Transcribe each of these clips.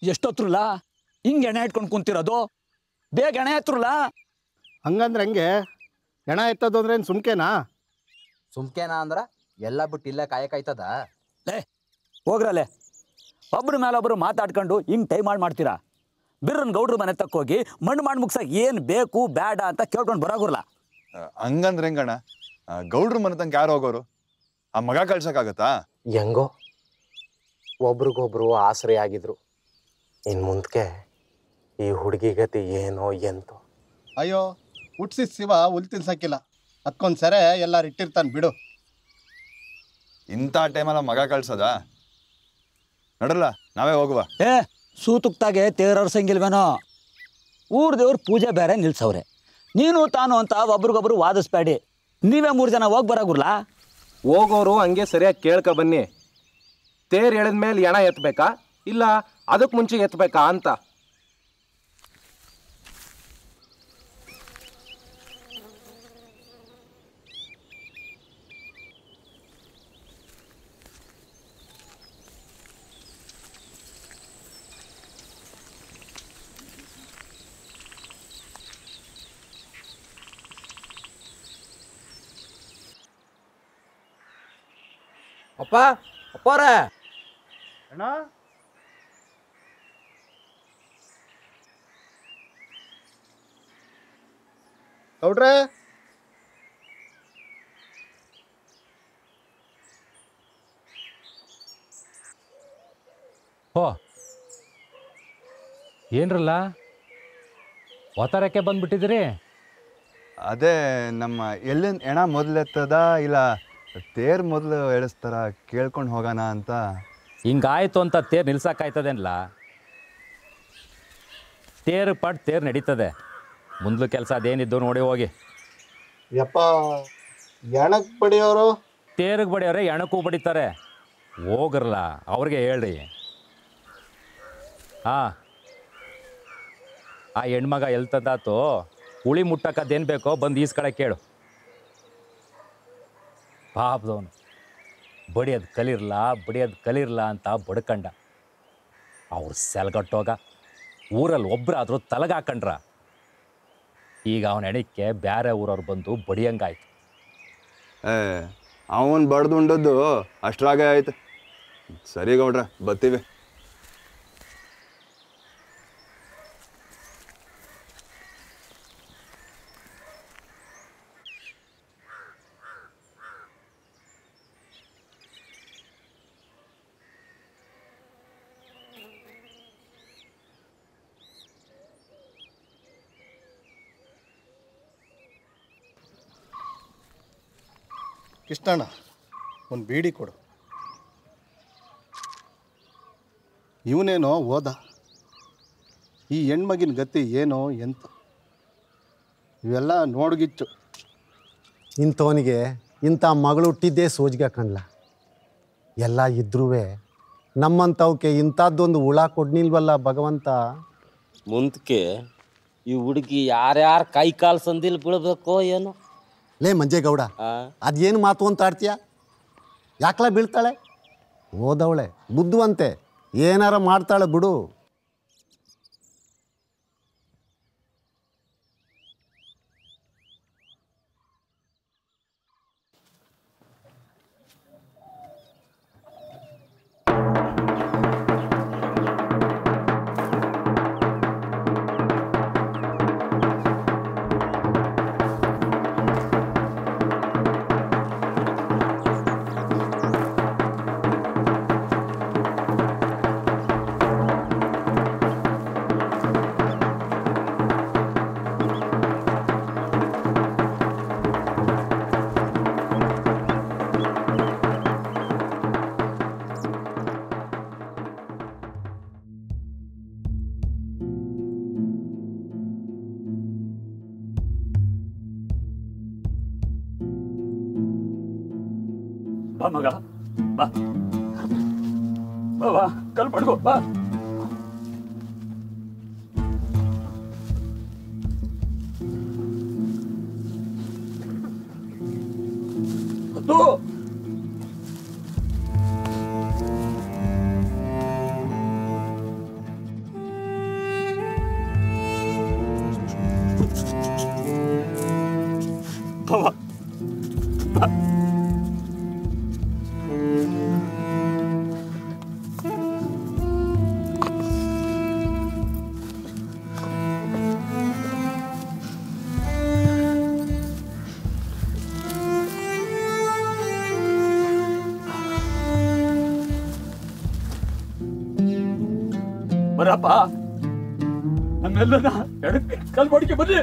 ಎಷ್ಟೊತ್ರಲ್ಲ ಹಿಂಗೆ ಎಣೆ ಇಟ್ಕೊಂಡು ಕುಂತಿರೋದು ಬೇಗ ಎಣೆ ಹತ್ರಲ್ಲ ಹಂಗಂದ್ರೆ ಹಂಗೆ ಹೆಣ ಎತ್ತೋದು ಅಂದ್ರೆ ಏನು ಸುಮ್ಕೆನಾ ಸುಮ್ಕೆನಾ ಅಂದ್ರ ಎಲ್ಲ ಬಿಟ್ಟು ಇಲ್ಲೇ ಕಾಯಕಾಯ್ತದ ಹೋಗ್ರಲ್ಲೇ ಒಬ್ರ ಮೇಲೊಬ್ರು ಮಾತಾಡ್ಕೊಂಡು ಹಿಂಗೆ ಟೈಮ್ ಮಾಡಿ ಮಾಡ್ತೀರಾ ಬಿರ್ರನ್ ಗೌಡ್ರ ಮನೆ ತಕ್ಕೋಗಿ ಮಣ್ಣು ಮಾಡಿ ಮುಗ್ಸಕ್ ಏನು ಬೇಕು ಬೇಡ ಅಂತ ಕೇಳ್ಕೊಂಡು ಬರೋಗುರ್ಲ ಹಂಗಂದ್ರೆ ಹೆಂಗಣ್ಣ ಆ, ಗೌಡ್ರ ಮನೆ ತನಕ ಯಾರು ಹೋಗೋರು ಆ ಮಗ ಕಳ್ಸಕ್ಕಾಗತ್ತಾ ಹೆಂಗೋ ಒಬ್ರಿಗೊಬ್ರು ಆಸರೆ ಆಗಿದ್ರು ಇನ್ನು ಮುಂದಕ್ಕೆ ಈ ಹುಡುಗಿ ಗತಿ ಏನೋ ಎಂತೋ ಅಯ್ಯೋ ಹುಟ್ಸಿದ ಶಿವ ಹುಲ್ ತಿನ್ಸಕ್ಕಿಲ್ಲ ಅದಕ್ಕೊಂದು ಸೆರೆ ಎಲ್ಲಾರು ಇಟ್ಟಿರ್ತಾನೆ ಬಿಡು ಇಂಥ ಟೈಮಲ್ಲ ಮಗ ಕಳ್ಸದ ನಡಲ್ಲ ನಾವೇ ಹೋಗುವ ಏ ಸೂತುಕ್ತಾಗೆ ತೇರರ್ಸಂಗಿಲ್ವೇನೋ ಊರ್ ದೇವ್ರ ಪೂಜೆ ಬೇರೆ ನಿಲ್ಸವ್ರೆ ನೀನು ತಾನು ಅಂತ ಒಬ್ರಿಗೊಬ್ರು ವಾದಿಸ್ಬೇಡಿ ನೀವೇ ಮೂರು ಜನ ಹೋಗಿ ಬರೋಗುರ್ಲಾ ಹೋಗೋರು ಹಂಗೆ ಸರಿಯಾಗಿ ಕೇಳ್ಕ ಬನ್ನಿ ತೇರ್ ಎಳೆದ್ಮೇಲೆ ಎಣ ಎತ್ತಬೇಕಾ ಇಲ್ಲ ಅದಕ್ಕೆ ಮುಂಚೆ ಎತ್ತಬೇಕಾ ಅಂತ ಅಪ್ಪ ಅಪ್ಪಾರ ಅಣ್ಣ ಗೌಡ್ರೆ ಓ ಏನ್ರಲ್ಲ ಒತ್ತಾರಕ್ಕೆ ಬಂದ್ಬಿಟ್ಟಿದ್ದೀರಿ ಅದೇ ನಮ್ಮ ಎಲ್ಲಿನ ಹೆಣ ಮೊದಲೆತ್ತದ ಇಲ್ಲ ತೇರ್ ಮೊದಲು ಎಳಿಸ್ತಾರ ಕೇಳ್ಕೊಂಡು ಹೋಗೋಣ ಅಂತ ಹಿಂಗಾಯ್ತು ಅಂತ ತೇರು ನಿಲ್ಸಕ್ಕಾಯ್ತದೇನಲ್ಲ ತೇರು ಪಟ್ ತೇರು ನಡೀತದೆ ಮುಂದ್ಲು ಕೆಲಸ ಅದೇನಿದ್ದು ನೋಡಿ ಹೋಗಿ ಯಪ್ಪ ಎಣಕ್ ಬಡಿಯೋರು ತೇರಿಗೆ ಬಡಿಯೋರೆ ಎಣಕ್ಕೂ ಬಡಿತಾರೆ ಹೋಗ್ರಲ್ಲ ಅವ್ರಿಗೆ ಹೇಳ್ರಿ ಹಾಂ ಆ ಹೆಣ್ಮಗ ಎಲ್ಲಿ ತಂದಾತು ಉಳಿ ಮುಟ್ಟಕ್ಕದೇನು ಬೇಕೋ ಬಂದು ಈಸ್ಕಡೆ ಕೇಳು ಪಾಪದವನು ಬಡಿಯೋದು ಕಲಿರ್ಲ ಬಡಿಯೋದು ಕಲಿರ್ಲ ಅಂತ ಬಡ್ಕಂಡ ಅವ್ರು ಸೆಲ್ಗಟ್ಟೋಗ ಊರಲ್ಲಿ ಒಬ್ಬರಾದರೂ ತಲೆಗಾಕಂಡ್ರ ಈಗ ಅವನ ಎಣಿಕೆ ಬೇರೆ ಊರವ್ರು ಬಂದು ಬಡಿಯಂಗಾಯ್ತು ಏ ಅವನ್ ಬಡ್ದುಂಡದ್ದು ಅಷ್ಟ್ರಾಗೆ ಆಯ್ತು ಸರಿ ಗೌಡ್ರ ಬತ್ತೀವಿ ಕೃಷ್ಣಣ್ಣ ಒಂದು ಬೀಡಿ ಕೊಡು ಇವನೇನೋ ಓದ ಈ ಹೆಣ್ಮಗಿನ ಗತಿ ಏನೋ ಎಂತ ಇವೆಲ್ಲ ನೋಡ್ಗಿಚ್ಚು ಇಂಥವನಿಗೆ ಇಂಥ ಮಗಳು ಹುಟ್ಟಿದ್ದೇ ಸೋಜಿಗೆ ಕಣ್ಲ ಎಲ್ಲ ಇದ್ರೂ ನಮ್ಮಂಥವಕ್ಕೆ ಇಂಥದ್ದೊಂದು ಹುಳ ಕೊಡ್ನಿಲ್ವಲ್ಲ ಭಗವಂತ ಮುಂದಕ್ಕೆ ಈ ಹುಡುಗಿ ಯಾರ್ಯಾರ ಕೈ ಕಾಲು ಸಂದಿಲ್ ಬೀಳ್ಬೇಕೋ ಏನೋ ಲೇ ಮಂಜೇಗೌಡ ಆ ಅದೇನು ಮಾತು ಅಂತ ಆಡ್ತೀಯ ಯಾಕಲ ಬೀಳ್ತಾಳೆ ಓದವಳೆ ಬುದ್ಧಿವಂತೆ ಏನಾರ ಮಾಡ್ತಾಳೆ ಬಿಡು ಬಾ ಮಗ ಬಾ ಬಾ ಬಾ ಕಲ್ ಪಡ್ಕೋ ಬಾ ಹತ್ತು ಬಾವ ಬರಪ್ಪ ನಮ್ಮೆಲ್ಲನ ಎಡಕ್ಕೆ ಕಲ್ಬಡಿಕೆ ಬನ್ನಿ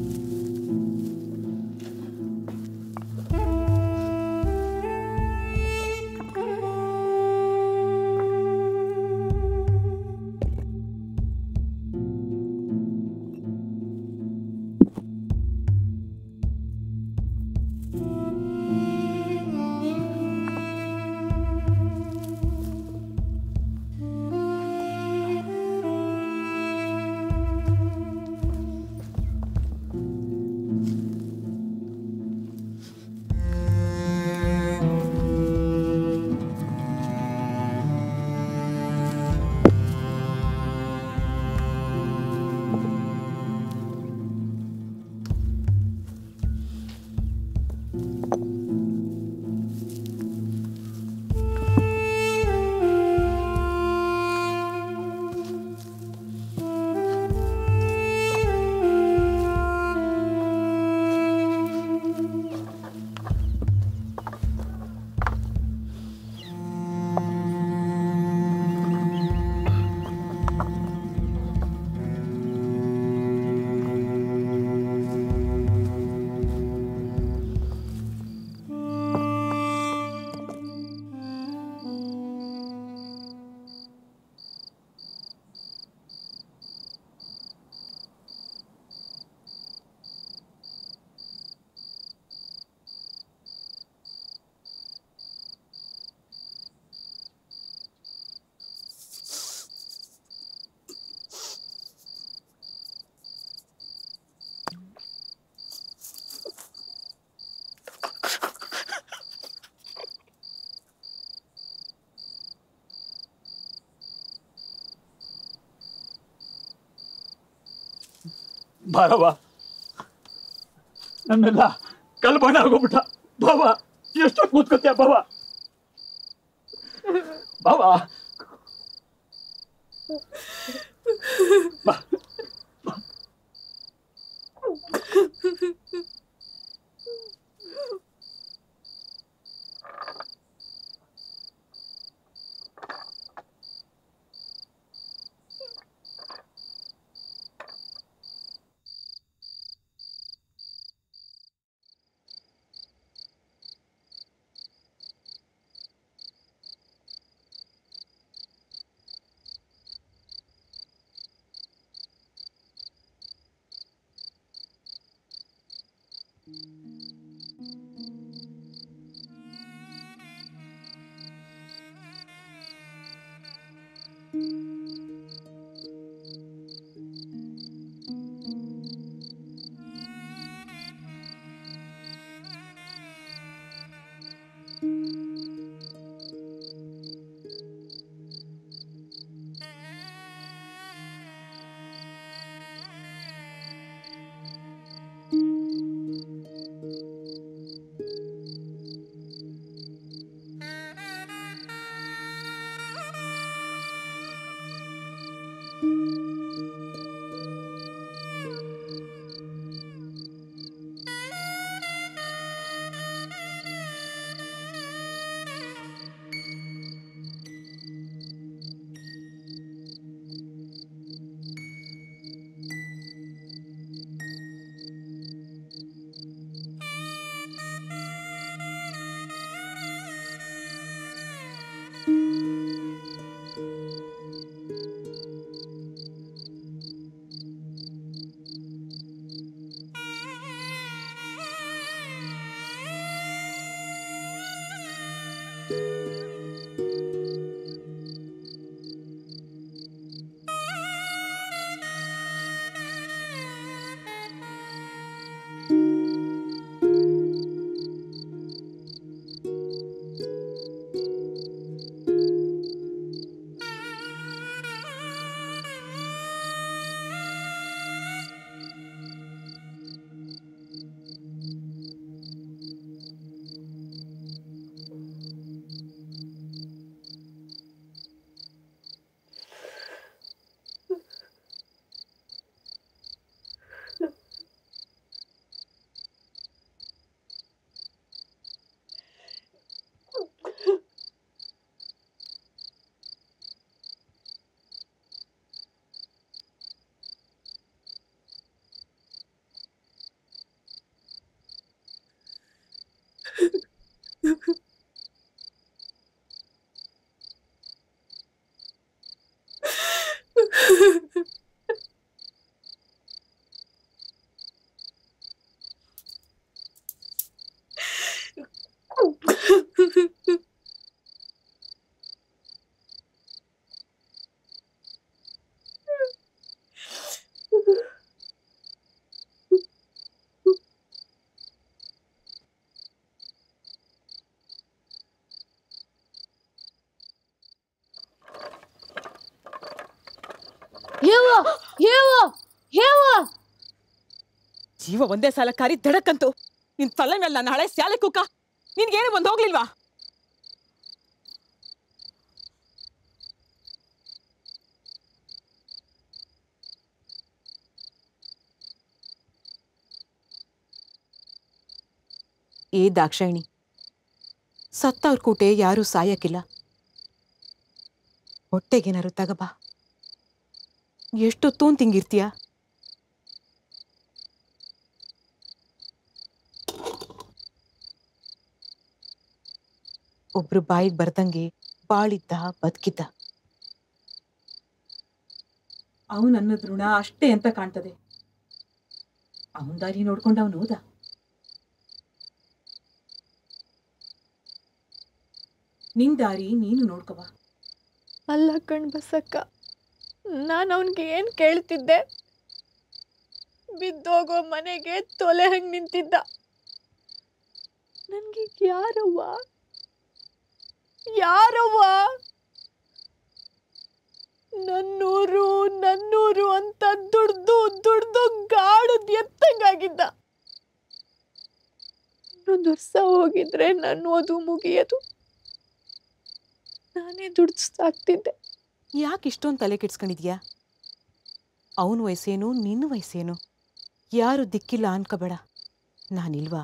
ಬಾರವ ನನ್ನೆಲ್ಲ ಕಲ್ಬಣ ಆಗೋಗ್ಬಿಟ್ಟ ಬಾವ ಎಷ್ಟೊತ್ತು ಕೂತ್ಕೊತ್ಯ ಬಾವ ಬಾವ ಬಾ. ಹೇವ ಹೇವ ಹೇವ ಜೀವ ಒಂದೇ ಸಲ ಕರಿ ದಡಕ್ಕಂತು ನಿನ್ ತಲೆ ಮೇಲೆ ನನ್ನ ಹಳೆ ಸ್ಯಾಲೆ ಕುಕ್ಕ ನಿನ್ಗೇನು ಬಂದು ಹೋಗ್ಲಿಲ್ವಾ ಏ ದಾಕ್ಷಾಯಿಣಿ ಸತ್ತವ್ರ ಕೂಟೆ ಯಾರೂ ಸಾಯಕ್ಕಿಲ್ಲ ಹೊಟ್ಟೆಗೇನಾರು ತಗಬಾ ಎಷ್ಟೊತ್ತು ತಿಂಗಿರ್ತೀಯ ಒಬ್ರು ಬಾಯಿಗೆ ಬರ್ದಂಗೆ ಬಾಳಿದ್ದ ಬದುಕಿದ್ದ ಅವನು ಅನ್ನೋದ್ ಋಣ ಅಷ್ಟೇ ಅಂತ ಕಾಣ್ತದೆ ಅವನ ದಾರಿ ನೋಡ್ಕೊಂಡು ಅವನು ಹೋದ ನಿನ್ ದಾರಿ ನೀನು ನೋಡ್ಕವ ಅಲ್ಲ ಕಣ್ ಬಸಕ್ಕ ನಾನು ಅವನಿಗೆ ಏನು ಕೇಳ್ತಿದ್ದೆ ಬಿದ್ದೋಗೋ ಮನೆಗೆ ತೊಲೆ ಹಂಗೆ ನಿಂತಿದ್ದ ನನಗೆ ಯಾರವ್ವ ಯಾರವ್ವ ನನ್ನೂರು ನನ್ನೂರು ಅಂತ ದುಡ್ದು ದುಡ್ದು ಗಾಡದ್ ಎತ್ತಂಗಾಗಿದ್ದ ಇನ್ನೊಂದು ವರ್ಷ ಹೋಗಿದ್ರೆ ನನ್ನ ಓದು ಮುಗಿಯೋದು ನಾನೇ ದುಡ್ಡು ಸಾಕ್ತಿದ್ದೆ ಯಾಕೆ ಇಷ್ಟೊಂದು ತಲೆ ಕೆಡ್ಸ್ಕೊಂಡಿದ್ಯಾ ಅವನ ವಯಸ್ಸೇನು ನಿನ್ನ ವಯಸ್ಸೇನು ಯಾರು ದಿಕ್ಕಿಲ್ಲ ಅನ್ಕೋಬೇಡ ನಾನಿಲ್ವಾ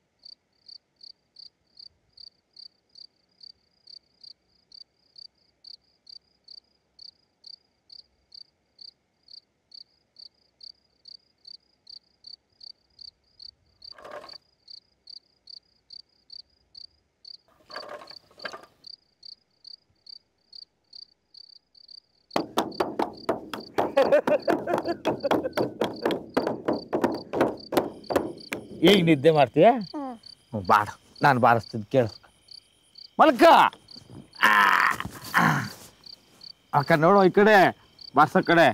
ಈಗ ನಿದ್ದೆ ಮಾಡ್ತೀಯ ಬಾಡ ನಾನು ಬಾರಿಸ್ತೀನಿ ಕೇಳು ಮಲ್ಕ ಆ, ಆ. ಅಕ್ಕ ನೋಡು ಈ ಕಡೆ ಬಾರ್ಸೋ ಕಡೆ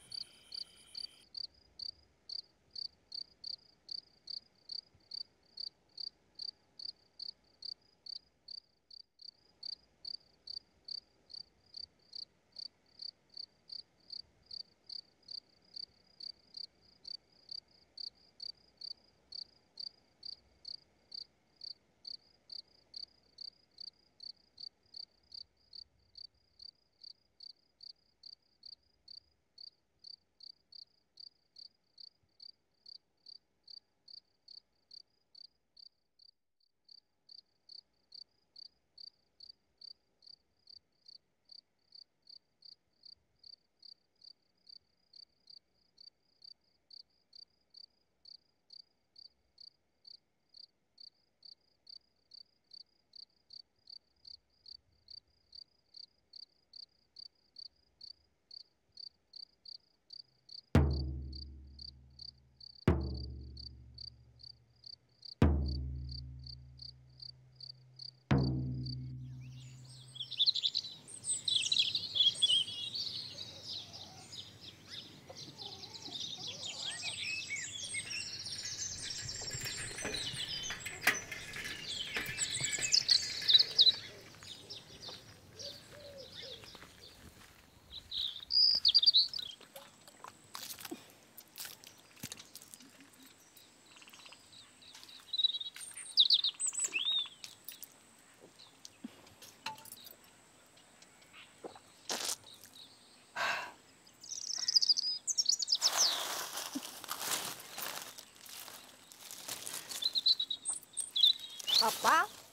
ಅಪ್ಪ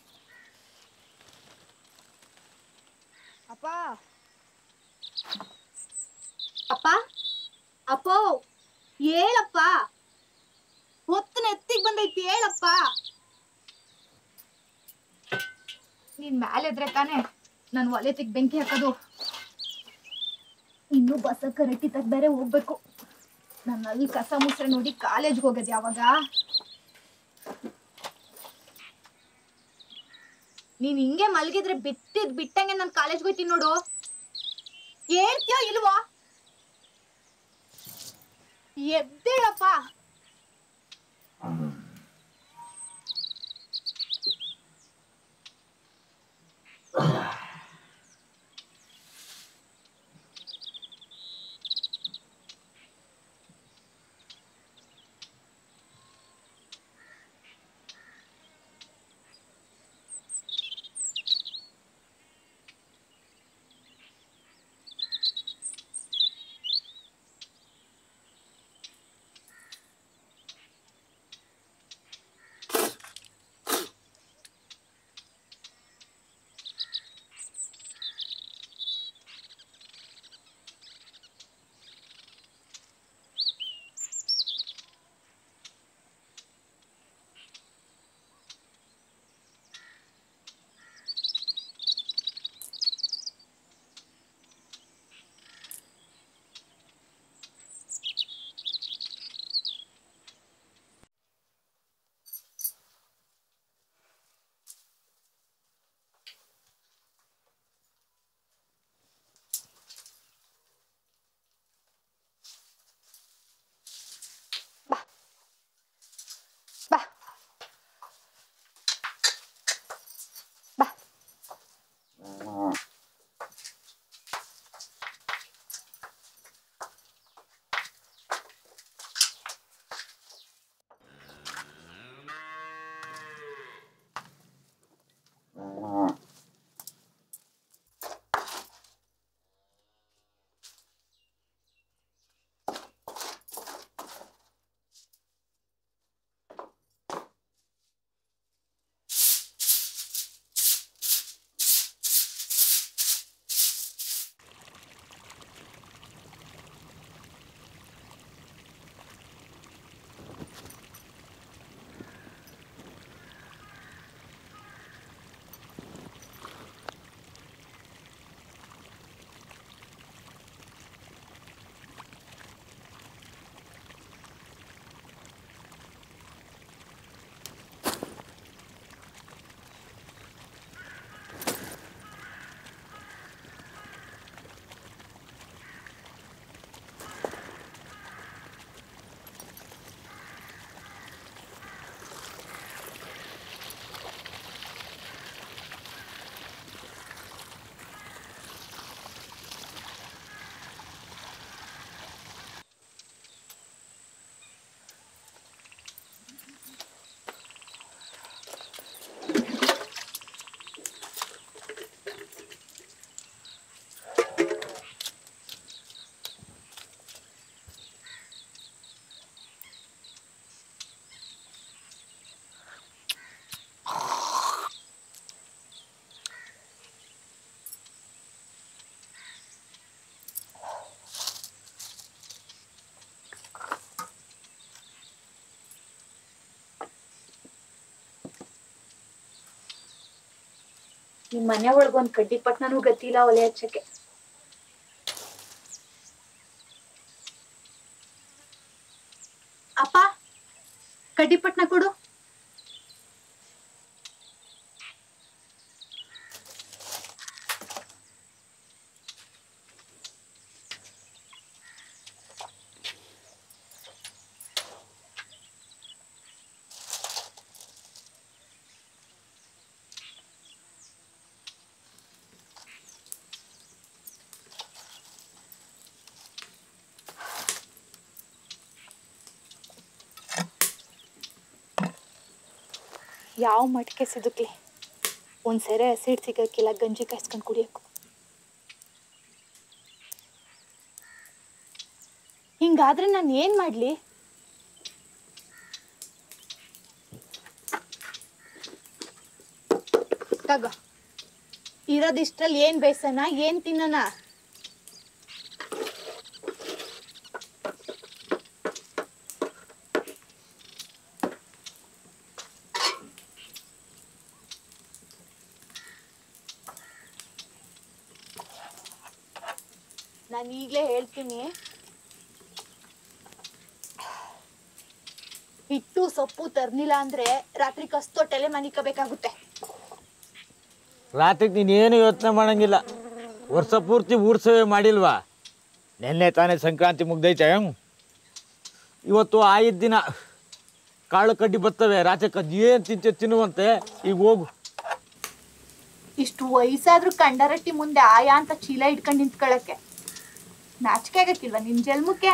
ಅಪ್ಪ ಅಪ್ಪ ಅಪ್ಪೋ ಹೇಳಪ್ಪ ಹೊತ್ತು ನೆತ್ತಿಗೆ ಬಂದೈತಿ ಹೇಳಪ್ಪ ನೀನ್ ಮ್ಯಾಲೆದ್ರೆ ತಾನೇ ನಾನು ಒಲೆ ತಿಕ್ ಬೆಂಕಿ ಹಾಕೋದು ಇನ್ನು ಬಸ್ ಕರೆಕ್ಟಿ ತಗ ಬೇರೆ ಹೋಗ್ಬೇಕು ನಾನು ಅಲ್ಲಿ ಕಸ ಮುಸ್ರೆ ನೋಡಿ ಕಾಲೇಜ್ಗೆ ಹೋಗೋದು ಯಾವಾಗ ನೀನ್ ಹಿಂಗೆ ಮಲಗಿದ್ರೆ ಬಿಟ್ಟಿದ್ ಬಿಟ್ಟಂಗೆ ನಾನು ಕಾಲೇಜ್ಗೆ ಹೋಯ್ತೀನಿ ನೋಡು ಹೇಳ್ತೀಯೋ ಇಲ್ವೋ ಎದ್ದೇಳಪ್ಪ ನಿಮ್ ಮನೆ ಒಳಗ್ ಒಂದ್ ಕಡ್ಡಿ ಪಟ್ನೂ ಗತಿ ಇಲ್ಲ ಒಲೆ ಹಚ್ಚಕ್ಕೆ ಅಪ್ಪ ಕಡ್ಡಿ ಪಟ್ನ ಕೊಡು ಯಾವ ಮಟ್ಕೆ ಸಿದುಕ್ಲಿ ಒಂದ್ ಸೆರೆ ಹಸಿಡ್ ಸಿಗಕ್ಕಿಲ್ಲ ಗಂಜಿ ಕಾಯಿಸ್ಕೊಂಡ್ ಕುಡಿಯಕ್ಕೂ ಹಿಂಗಾದ್ರೆ ನಾನು ಏನ್ ಮಾಡ್ಲಿ ತಗ ಇರೋದಿಷ್ಟ್ರಲ್ಲಿ ಏನ್ ಬೇಸನ ಏನ್ ತಿನ್ನೋಣ ನಾನು ಈಗಲೇ ಹೇಳ್ತೀನಿ ಹಿಟ್ಟು ಸೊಪ್ಪು ತರ್ನಿಲ್ಲ ಅಂದ್ರೆ ರಾತ್ರಿ ಕಸ್ತೊಟ್ಟೆಲೆ ಮನಿಕಬೇಕಾಗುತ್ತೆ ರಾತ್ರಿಗೆ ನೀನೇನು ಯೋಚನೆ ಮಾಡಂಗಿಲ್ಲ ವರ್ಷ ಪೂರ್ತಿ ಊರ್ ಸೇವೆ ಮಾಡಿಲ್ವಾ ನಿನ್ನೆ ತಾನೇ ಸಂಕ್ರಾಂತಿ ಮುಗ್ದೈತೆ ಇವತ್ತು ಆಯ್ದ ದಿನ ಕಾಳು ಕಡ್ಡಿ ಬರ್ತವೆ ರಾತ್ರಿ ಕದ್ದು ಏನು ತಿಂತೆ ತಿನ್ನುವಂತೆ ಈಗ ಹೋಗು ಇಷ್ಟು ವಯಸ್ಸಾದ್ರೂ ಕಂಡರಟ್ಟಿ ಮುಂದೆ ಆಯಾ ಅಂತ ಚೀಲ ಇಟ್ಕೊಂಡು ನಿಂತ್ಕೊಳಕ್ಕೆ ನಾಚಿಕೆ ಆಗಕ್ಕಿಲ್ವಾ ನಿನ್ ಜಲ್ಮಕ್ಕೆ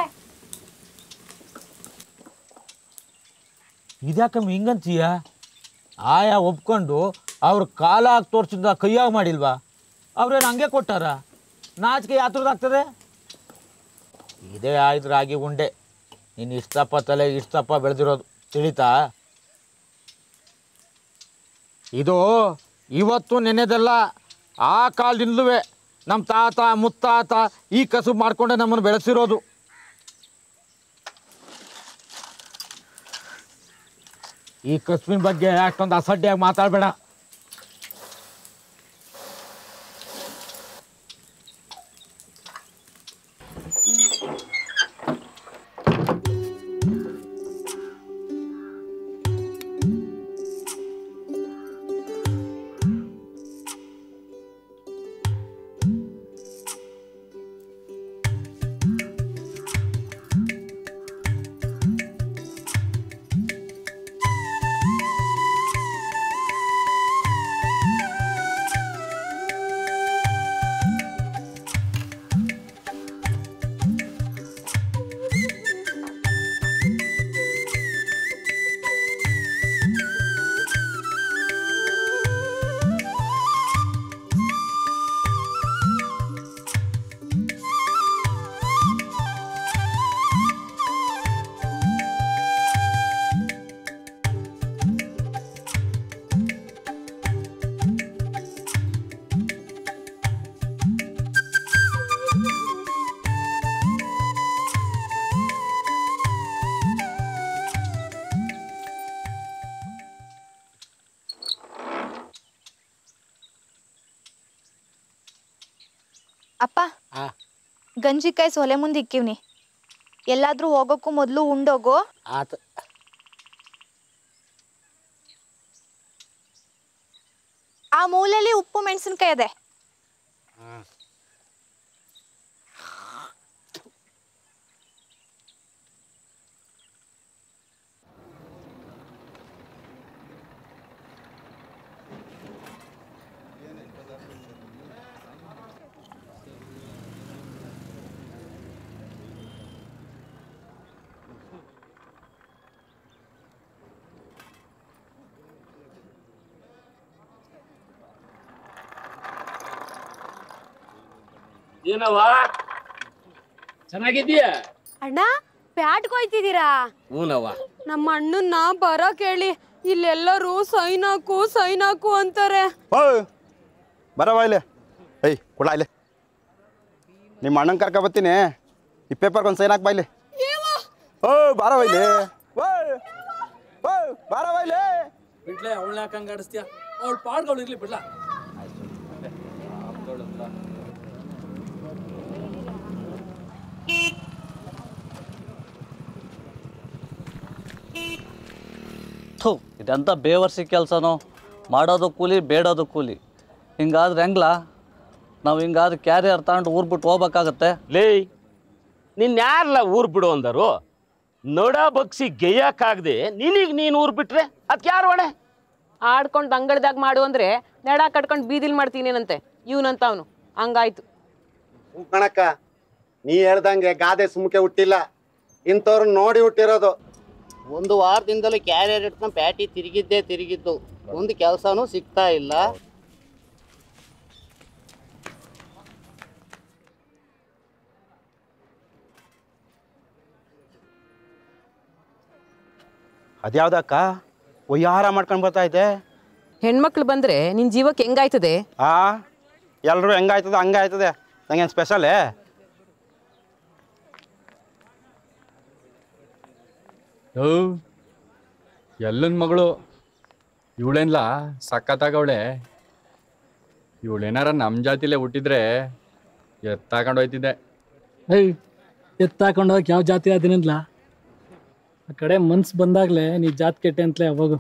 ಇದ್ಯಾಕಮ್ಮ ಹಿಂಗಂತೀಯ ಆಯಾ ಒಪ್ಕೊಂಡು ಅವ್ರ ಕಾಲ ಹಾಕಿ ತೋರಿಸಿದ ಕೈಯಾಗ ಮಾಡಿಲ್ವಾ ಅವ್ರೇನು ಹಂಗೆ ಕೊಟ್ಟಾರ ನಾಚಿಕೆ ಯಾತ್ರದಾಗ್ತದೆ ಇದೇ ಆಯ್ತು ರಾಗಿ ಉಂಡೆ ನೀನು ಇಷ್ಟಪ್ಪ ತಲೆ ಇಷ್ಟಪ್ಪ ಬೆಳೆದಿರೋದು ತಿಳಿತಾ ಇದು ಇವತ್ತು ನೆನೆದಲ್ಲ ಆ ಕಾಲದಿಂದಲೂ ನಮ್ಮ ತಾತ ಮುತ್ತಾತ ಈ ಕಸುಬು ಮಾಡ್ಕೊಂಡೆ ನಮ್ಮನ್ನು ಬೆಳೆಸಿರೋದು ಈ ಕಸುಬಿನ ಬಗ್ಗೆ ಅಷ್ಟೊಂದು ಅಸಡ್ಡೆಯಾಗಿ ಮಾತಾಡಬೇಡ ಅಪ್ಪ ಗಂಜಿ ಕಾಯಿಸಿ ಒಲೆ ಮುಂದೆ ಇಕ್ಕಿವ್ನಿ ಎಲ್ಲಾದ್ರೂ ಹೋಗೋಕ್ಕೂ ಮೊದಲು ಉಂಡೋಗು ಆತ ಆ ಮೂಲೆಯಲ್ಲಿ ಉಪ್ಪು ಮೆಣಸಿನ್ಕಾಯಿ ಅದೆ ಏನವ ಚೆನ್ನಾಗಿದ್ದೀಯ ಅಣ್ಣ ಪ್ಯಾಟ್ಗೆ ಹೋಯ್ತಿದ್ದೀರಾ ಹೂನವ್ವ ನಮ್ಮ ಅಣ್ಣನ್ನ ಬರ ಕೇಳಿ ಇಲ್ಲೆಲ್ಲರೂ ಸೈನ್ ಹಾಕು ಸೈನ್ ಹಾಕು ಅಂತಾರೆ ಓಯ್ ಬರವ ಇಲ್ಲಿ ಏಯ್ ಕೊಡ ಇಲ್ಲಿ ನಿಮ್ಮ ಅಣ್ಣನ ಕರ್ಕ ಬರ್ತೀನಿ ಈ ಪೇಪರ್ಗೆ ಒಂದು ಸೈನ್ ಹಾಕ್ ಬಾ ಇಲ್ಲಿ ಓ ಬಾರವ ಇಲ್ಲಿ ಓಯ್ ಓಯ್ ಬಾರವ ಇಲ್ಲಿ ಬಿಡ್ಲೆ ಅವಳನ್ನ ಯಾಕೆ ಹಂಗೆ ಆಡಿಸ್ತೀಯ ಅವಳ ಪಾಡ್ಗಳು ಇರ್ಲಿ ಬಿಡ್ಲಾ ಥು ಇದೆಂಥ ಬೇವರ್ಸಿ ಕೆಲಸನೋ ಮಾಡೋದು ಕೂಲಿ ಬೇಡೋದು ಕೂಲಿ ಹಿಂಗಾದ್ರೆ ಹೆಂಗ್ಲಾ ನಾವು ಹಿಂಗಾದ್ರೆ ಕ್ಯಾರಿಯರ್ ತಗೊಂಡು ಊರು ಬಿಟ್ಟು ಹೋಗ್ಬೇಕಾಗತ್ತೆ ಲೇ ನಿನ್ ಯಾರಲ್ಲ ಊರ್ ಬಿಡು ಅಂದರು ನೊಡ ಬಗ್ಸಿ ಗೆಯ್ಯಕ್ಕಾಗದೆ ನಿನಗೆ ನೀನು ಊರ್ ಬಿಟ್ರೆ ಅದಕ್ಕೆ ಯಾರು ಹೊಣೆ ಆಡ್ಕೊಂಡು ಅಂಗಡ್ದಾಗ ಮಾಡು ಅಂದ್ರೆ ನೆಡ ಕಟ್ಕೊಂಡು ಬೀದಿಲ್ ಮಾಡ್ತೀನೇನಂತೆ ಇವನಂತ ಅವನು ಹಂಗಾಯ್ತು ಕಣಕ್ಕ ನೀ ಹೇಳ್ದಂಗೆ ಗಾದೆ ಸುಮ್ಕೆ ಹುಟ್ಟಿಲ್ಲ ಇಂಥವ್ರು ನೋಡಿ ಹುಟ್ಟಿರೋದು ಒಂದು ವಾರದಿಂದಲೂ ಕ್ಯಾರಿಯರ್ ಇಟ್ಕೊಂಡು ಪ್ಯಾಟಿ ತಿರುಗಿದ್ದೇ ತಿರುಗಿದ್ದು ಒಂದು ಕೆಲಸನೂ ಸಿಗ್ತಾ ಇಲ್ಲ ಅದ್ಯಾವ್ದಕ್ಕ ಒಯ್ಯಾರ ಮಾಡ್ಕೊಂಡು ಬರ್ತಾ ಐತೆ ಹೆಣ್ಮಕ್ಳು ಬಂದ್ರೆ ನಿನ್ ಜೀವಕ್ಕೆ ಹೆಂಗಾಯ್ತದೆ ಆ ಎಲ್ಲರೂ ಹೆಂಗಾಯ್ತದೆ ಹಂಗಾಯ್ತದೆ ನಂಗೇನು ಸ್ಪೆಷಲೇ ಓ ಎಲ್ಲನ ಮಗಳು ಇವಳೇನ್ಲ ಸಖತ್ತಾಗವಳೆ ಇವಳೇನಾರ ನಮ್ಮ ಜಾತಿಲೇ ಹುಟ್ಟಿದ್ರೆ ಎತ್ತಾಕೊಂಡು ಹೋಯ್ತಿದ್ದೆ ಏಯ್ ಎತ್ತಾಕೊಂಡು ಹೋಗಕ್ಕೆ ಯಾವ ಜಾತಿ ಅದಿನಿಂದ್ಲ ಆ ಕಡೆ ಮನ್ಸು ಬಂದಾಗಲೇ ನೀ ಜಾತ್ ಕೆಟ್ಟೆ ಅಂತಲೇ ಅವಾಗ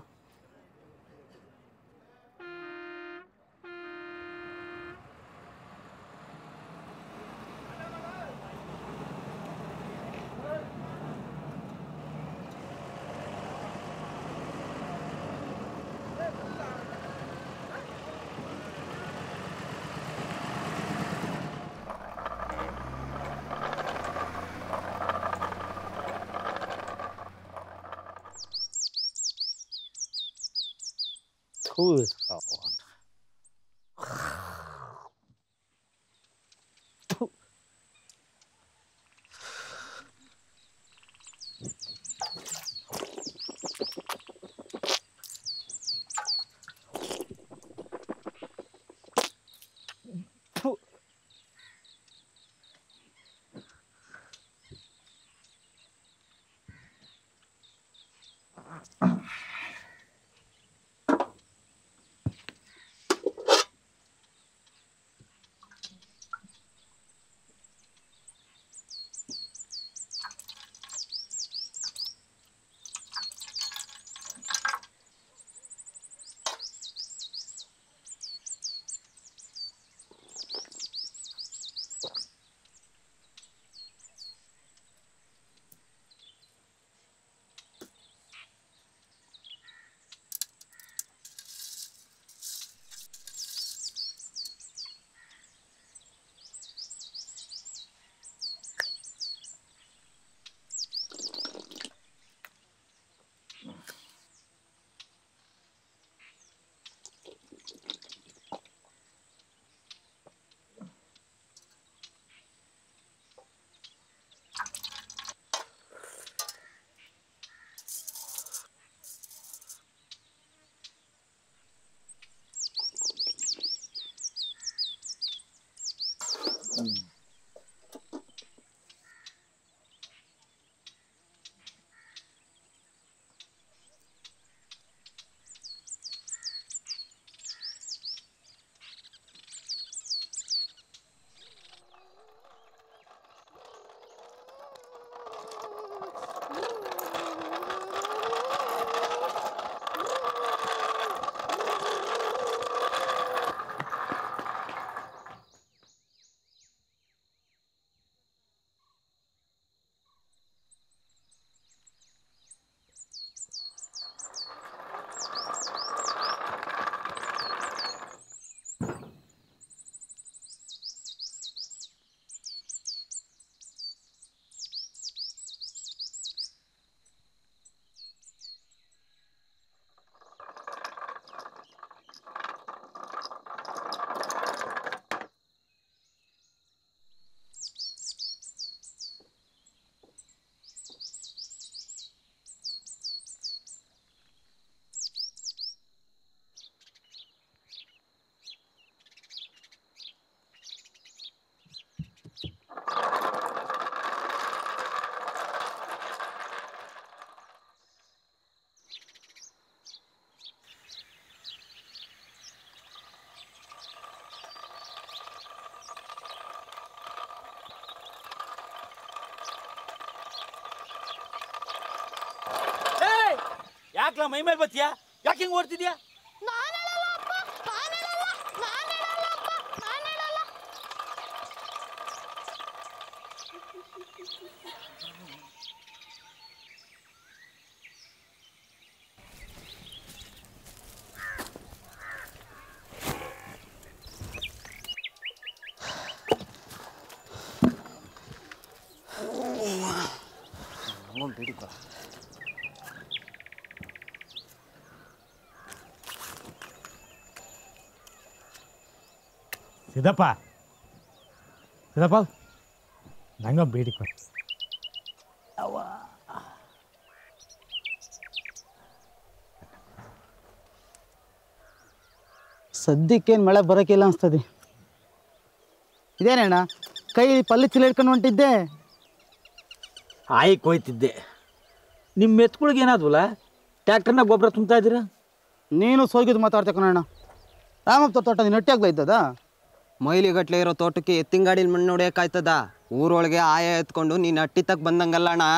ಥೂ ಯಾಕ್ಲ ಮೈ ಮೇಲೆ ಬತ್ತೀಯಾ ಯಾಕೆ ಹಿಂಗ್ ಓಡ್ತಿದ್ಯಾ ಸಿದ್ದಪ್ಪ ಸಿದ್ದಪ್ಪ ನಂಗ ಬೇಡಿ ಕೊಡಿ ಸದ್ಯಕ್ಕೇನು ಮಳೆ ಬರೋಕ್ಕಿಲ್ಲ ಅನ್ಸ್ತದೆ ಇದೇನೇಣ್ಣ ಕೈ ಪಲ್ಲಿ ಚೀಲ ಹಿಡ್ಕೊಂಡು ಹೊಂಟಿದ್ದೆ ಆಯ್ಕೆ ಹೋಯ್ತಿದ್ದೆ ನಿಮ್ಮ ಎತ್ಕೊಳಿಗೆ ಏನಾದ್ವಲ್ಲ ಟ್ಯಾಕ್ಟರ್ನ ಗೊಬ್ಬರ ತುಂಬ್ತಾ ಇದ್ದೀರಾ ನೀನು ಸೋಗಿದ್ದು ಮಾತಾಡ್ತೆ ಕಣಣ್ಣ ರಾಮಪ್ಪ ತೋಟ ನೀನು ಹೊಟ್ಟೆ ಆಗ್ಲಾ ಇದ್ದದ ಮೈಲಿಗಟ್ಲೆ ಇರೋ ತೋಟಕ್ಕೆ ಎತ್ತಿನ ಗಾಡಿಲಿ ಮಣ್ಣು ಹೊಡೆಯೋಕ್ಕಾಯ್ತದ ಊರೊಳಗೆ ಆಯ ಎತ್ಕೊಂಡು ನೀನು ಅಟ್ಟಿ ತಕ್ಕ ಬಂದಂಗಲ್ಲ ಅಣ್ಣ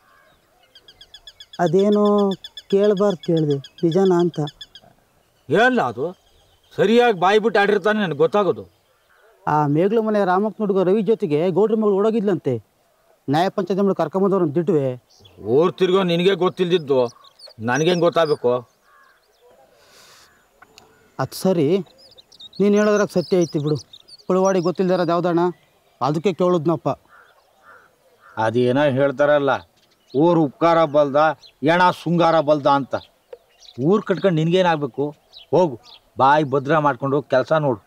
ಅದೇನೋ ಕೇಳಬಾರ್ದು ಕೇಳಿದೆ ನಿಜನಾ ಅಂತ ಹೇಳಲ್ಲ ಅದು ಸರಿಯಾಗಿ ಬಾಯಿ ಬಿಟ್ಟು ಆಡಿರ್ತಾನೆ ನನಗೆ ಗೊತ್ತಾಗೋದು ಆ ಮೇಗ್ಲು ಮನೆ ರಾಮಕ್ಕನ ಹುಡುಗ ರವಿ ಜೊತೆಗೆ ಗೌಡ್ರ ಮಗಳು ಓಡೋಗಿದ್ಲಂತೆ ನ್ಯಾಯ ಪಂಚಾಯತ್ ಮಗಳು ಕರ್ಕೊಂಬಂದವ್ರನ್ನ ದಿಟ್ಟುವೆ ಊರ್ ತಿರ್ಗೋ ನಿನಗೆ ಗೊತ್ತಿಲ್ದಿದ್ದು ನನಗೇನು ಗೊತ್ತಾಗಬೇಕು ಅದು ಸರಿ ನೀನು ಹೇಳೋದ್ರಾಗ ಸತ್ಯ ಐತಿ ಬಿಡು ಪುಳವಾಡಿ ಗೊತ್ತಿಲ್ದಿರೋದು ಯಾವ್ದಣ್ಣ ಅದಕ್ಕೆ ಕೇಳಿದ್ನಪ್ಪ ಅದೇನೋ ಹೇಳ್ತಾರಲ್ಲ ಊರು ಉಪಕಾರ ಬಲ್ದ ಎಣ ಶೃಂಗಾರ ಬಲ್ದ ಅಂತ ಊರು ಕಟ್ಕೊಂಡು ನಿನಗೇನಾಗಬೇಕು ಹೋಗು ಬಾಯಿ ಭದ್ರ ಮಾಡ್ಕೊಂಡು ಕೆಲಸ ನೋಡು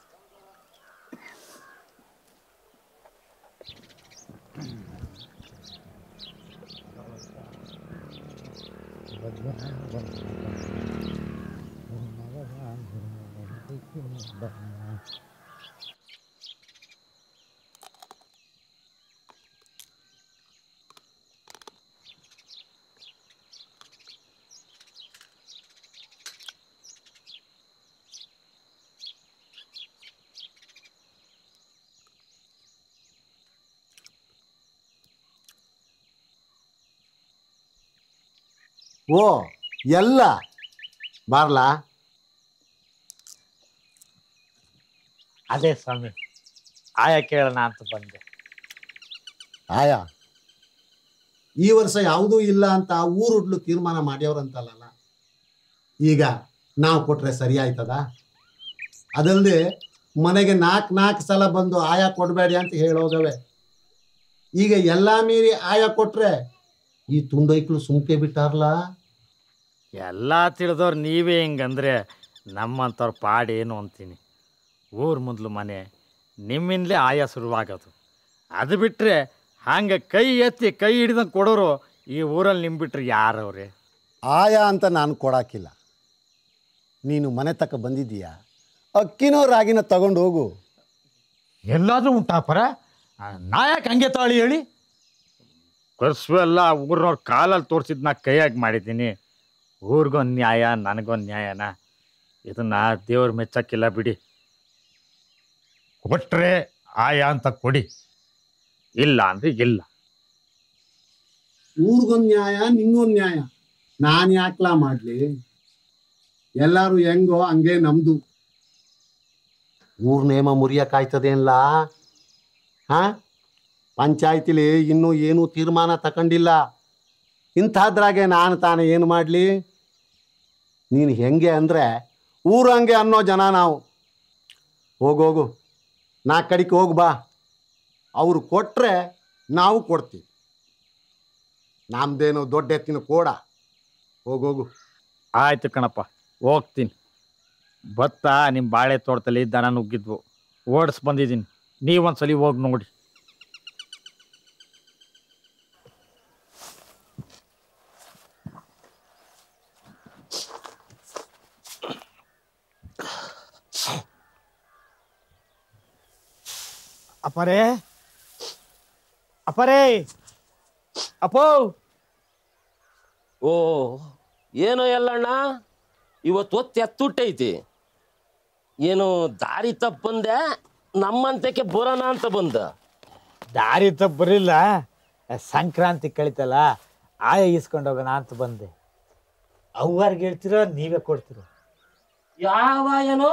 ಓ ಎಲ್ಲ ಬಾರ್ಲಾ ಅದೇ ಸ್ವಾಮಿ ಆಯಾ ಕೇಳೋಣ ಅಂತ ಬಂದೆ ಆಯಾ ಈ ವರ್ಷ ಯಾವುದೂ ಇಲ್ಲ ಅಂತ ಊರುಡ್ಲು ತೀರ್ಮಾನ ಮಾಡ್ಯವ್ರಂತಲ್ಲ ಈಗ ನಾವು ಕೊಟ್ರೆ ಸರಿ ಆಯ್ತದ ಅದಲ್ಲದೆ ಮನೆಗೆ ನಾಲ್ಕು ನಾಲ್ಕು ಸಲ ಬಂದು ಆಯಾ ಕೊಡಬೇಡಿ ಅಂತ ಹೇಳೋಗವೆ ಈಗ ಎಲ್ಲ ಮೀರಿ ಆಯಾ ಕೊಟ್ರೆ ಈ ತುಂಡೈಕ್ಳು ಸುಮ್ಕೆ ಬಿಟ್ಟಾರ್ಲಾ ಎಲ್ಲ ತಿಳಿದವ್ರು ನೀವೇ ಹಿಂಗಂದ್ರೆ ನಮ್ಮಂಥವ್ರ ಪಾಡೇನು ಅಂತೀನಿ ಊರ ಮೊದಲು ಮನೆ ನಿಮ್ಮಿಂದಲೇ ಆಯ ಶುರುವಾಗೋದು ಅದು ಬಿಟ್ಟರೆ ಹಂಗೆ ಕೈ ಎತ್ತಿ ಕೈ ಹಿಡ್ದಂಗೆ ಕೊಡೋರು ಈ ಊರಲ್ಲಿ ನಿಮ್ಮ ಬಿಟ್ರೆ ಯಾರವ್ರೆ ಆಯಾ ಅಂತ ನಾನು ಕೊಡಾಕಿಲ್ಲ ನೀನು ಮನೆ ತಕ್ಕ ಬಂದಿದ್ದೀಯಾ ಅಕ್ಕಿನೋ ರಾಗಿನ ತಗೊಂಡು ಹೋಗು ಎಲ್ಲಾದ್ರೂ ಉಂಟಾಪರ ನಾಯಕ್ ಹಂಗೆ ತಾಳಿ ಹೇಳಿ ಕರ್ಸು ಎಲ್ಲ ಊರಿನವ್ರ ಕಾಲಲ್ಲಿ ತೋರಿಸಿದ್ ನಾ ಕೈಯಾಗಿ ಮಾಡಿದ್ದೀನಿ ಊರಿಗೊಂದು ನ್ಯಾಯ ನನಗೊಂದು ನ್ಯಾಯನ ಇದನ್ನ ದೇವ್ರ ಮೆಚ್ಚಕ್ಕಿಲ್ಲ ಬಿಡಿ ಕೊಟ್ರೆ ಆಯ ಅಂತ ಕೊಡಿ ಇಲ್ಲ ಅಂದ್ರೆ ಇಲ್ಲ ಊರಿಗೊಂದು ನ್ಯಾಯ ನಿಂಗೊಂದು ನ್ಯಾಯ ನಾನು ಯಾಕ್ಲಾ ಮಾಡಲಿ ಎಲ್ಲರೂ ಹೆಂಗೋ ಹಂಗೆ ನಮ್ದು ಊರ್ ನೇಮ ಮುರಿಯಕ್ಕಾಯ್ತದೇನ್ಲ ಹಾ ಪಂಚಾಯತಿಲಿ ಇನ್ನೂ ಏನೂ ತೀರ್ಮಾನ ತಗೊಂಡಿಲ್ಲ ಇಂಥದ್ರಾಗೆ ನಾನು ತಾನೇ ಏನು ಮಾಡಲಿ ನೀನು ಹೆಂಗೆ ಅಂದರೆ ಊರಂಗೆ ಅನ್ನೋ ಜನ ನಾವು ಹೋಗೋಗು ನಾ ಕಡಿಕೆ ಹೋಗು ಬಾ ಅವರು ಕೊಟ್ಟರೆ ನಾವು ಕೊಡ್ತೀವಿ ನಮ್ದೇನು ದೊಡ್ಡ ಎತ್ತಿನ ಕೋಡ ಹೋಗೋಗು ಆಯ್ತು ಕಣಪ್ಪ ಹೋಗ್ತೀನಿ ಭತ್ತ ನಿಮ್ಮ ಬಾಳೆ ತೋಟದಲ್ಲಿ ದನ ನುಗ್ಗಿದ್ವು ಓಡಿಸ್ ಬಂದಿದ್ದೀನಿ ನೀವೊಂದ್ಸಲಿ ಹೋಗಿ ನೋಡಿ ಅಪ್ಪರೇ ಅಪ್ಪರೇ ಅಪ್ಪೋ ಓ ಏನೋ ಎಲ್ಲಣ್ಣ ಇವತ್ತು ಒತ್ತು ಎತ್ತುಟ್ಟೈತಿ ಏನು ದಾರಿ ತಪ್ಪು ಬಂದೆ ನಮ್ಮಂತಕ್ಕೆ ಬರೋಣ ಅಂತ ಬಂದ ದಾರಿ ತಪ್ಪು ಬರಲಿಲ್ಲ ಸಂಕ್ರಾಂತಿ ಕಳಿತಲ್ಲ ಆಯ ಇಸ್ಕೊಂಡು ಹೋಗೋಣ ಅಂತ ಬಂದೆ ಅವ್ವಾರ್ಗೆ ಹೇಳ್ತೀರೋ ನೀವೇ ಕೊಡ್ತೀರೋ ಯಾವ ಏನೋ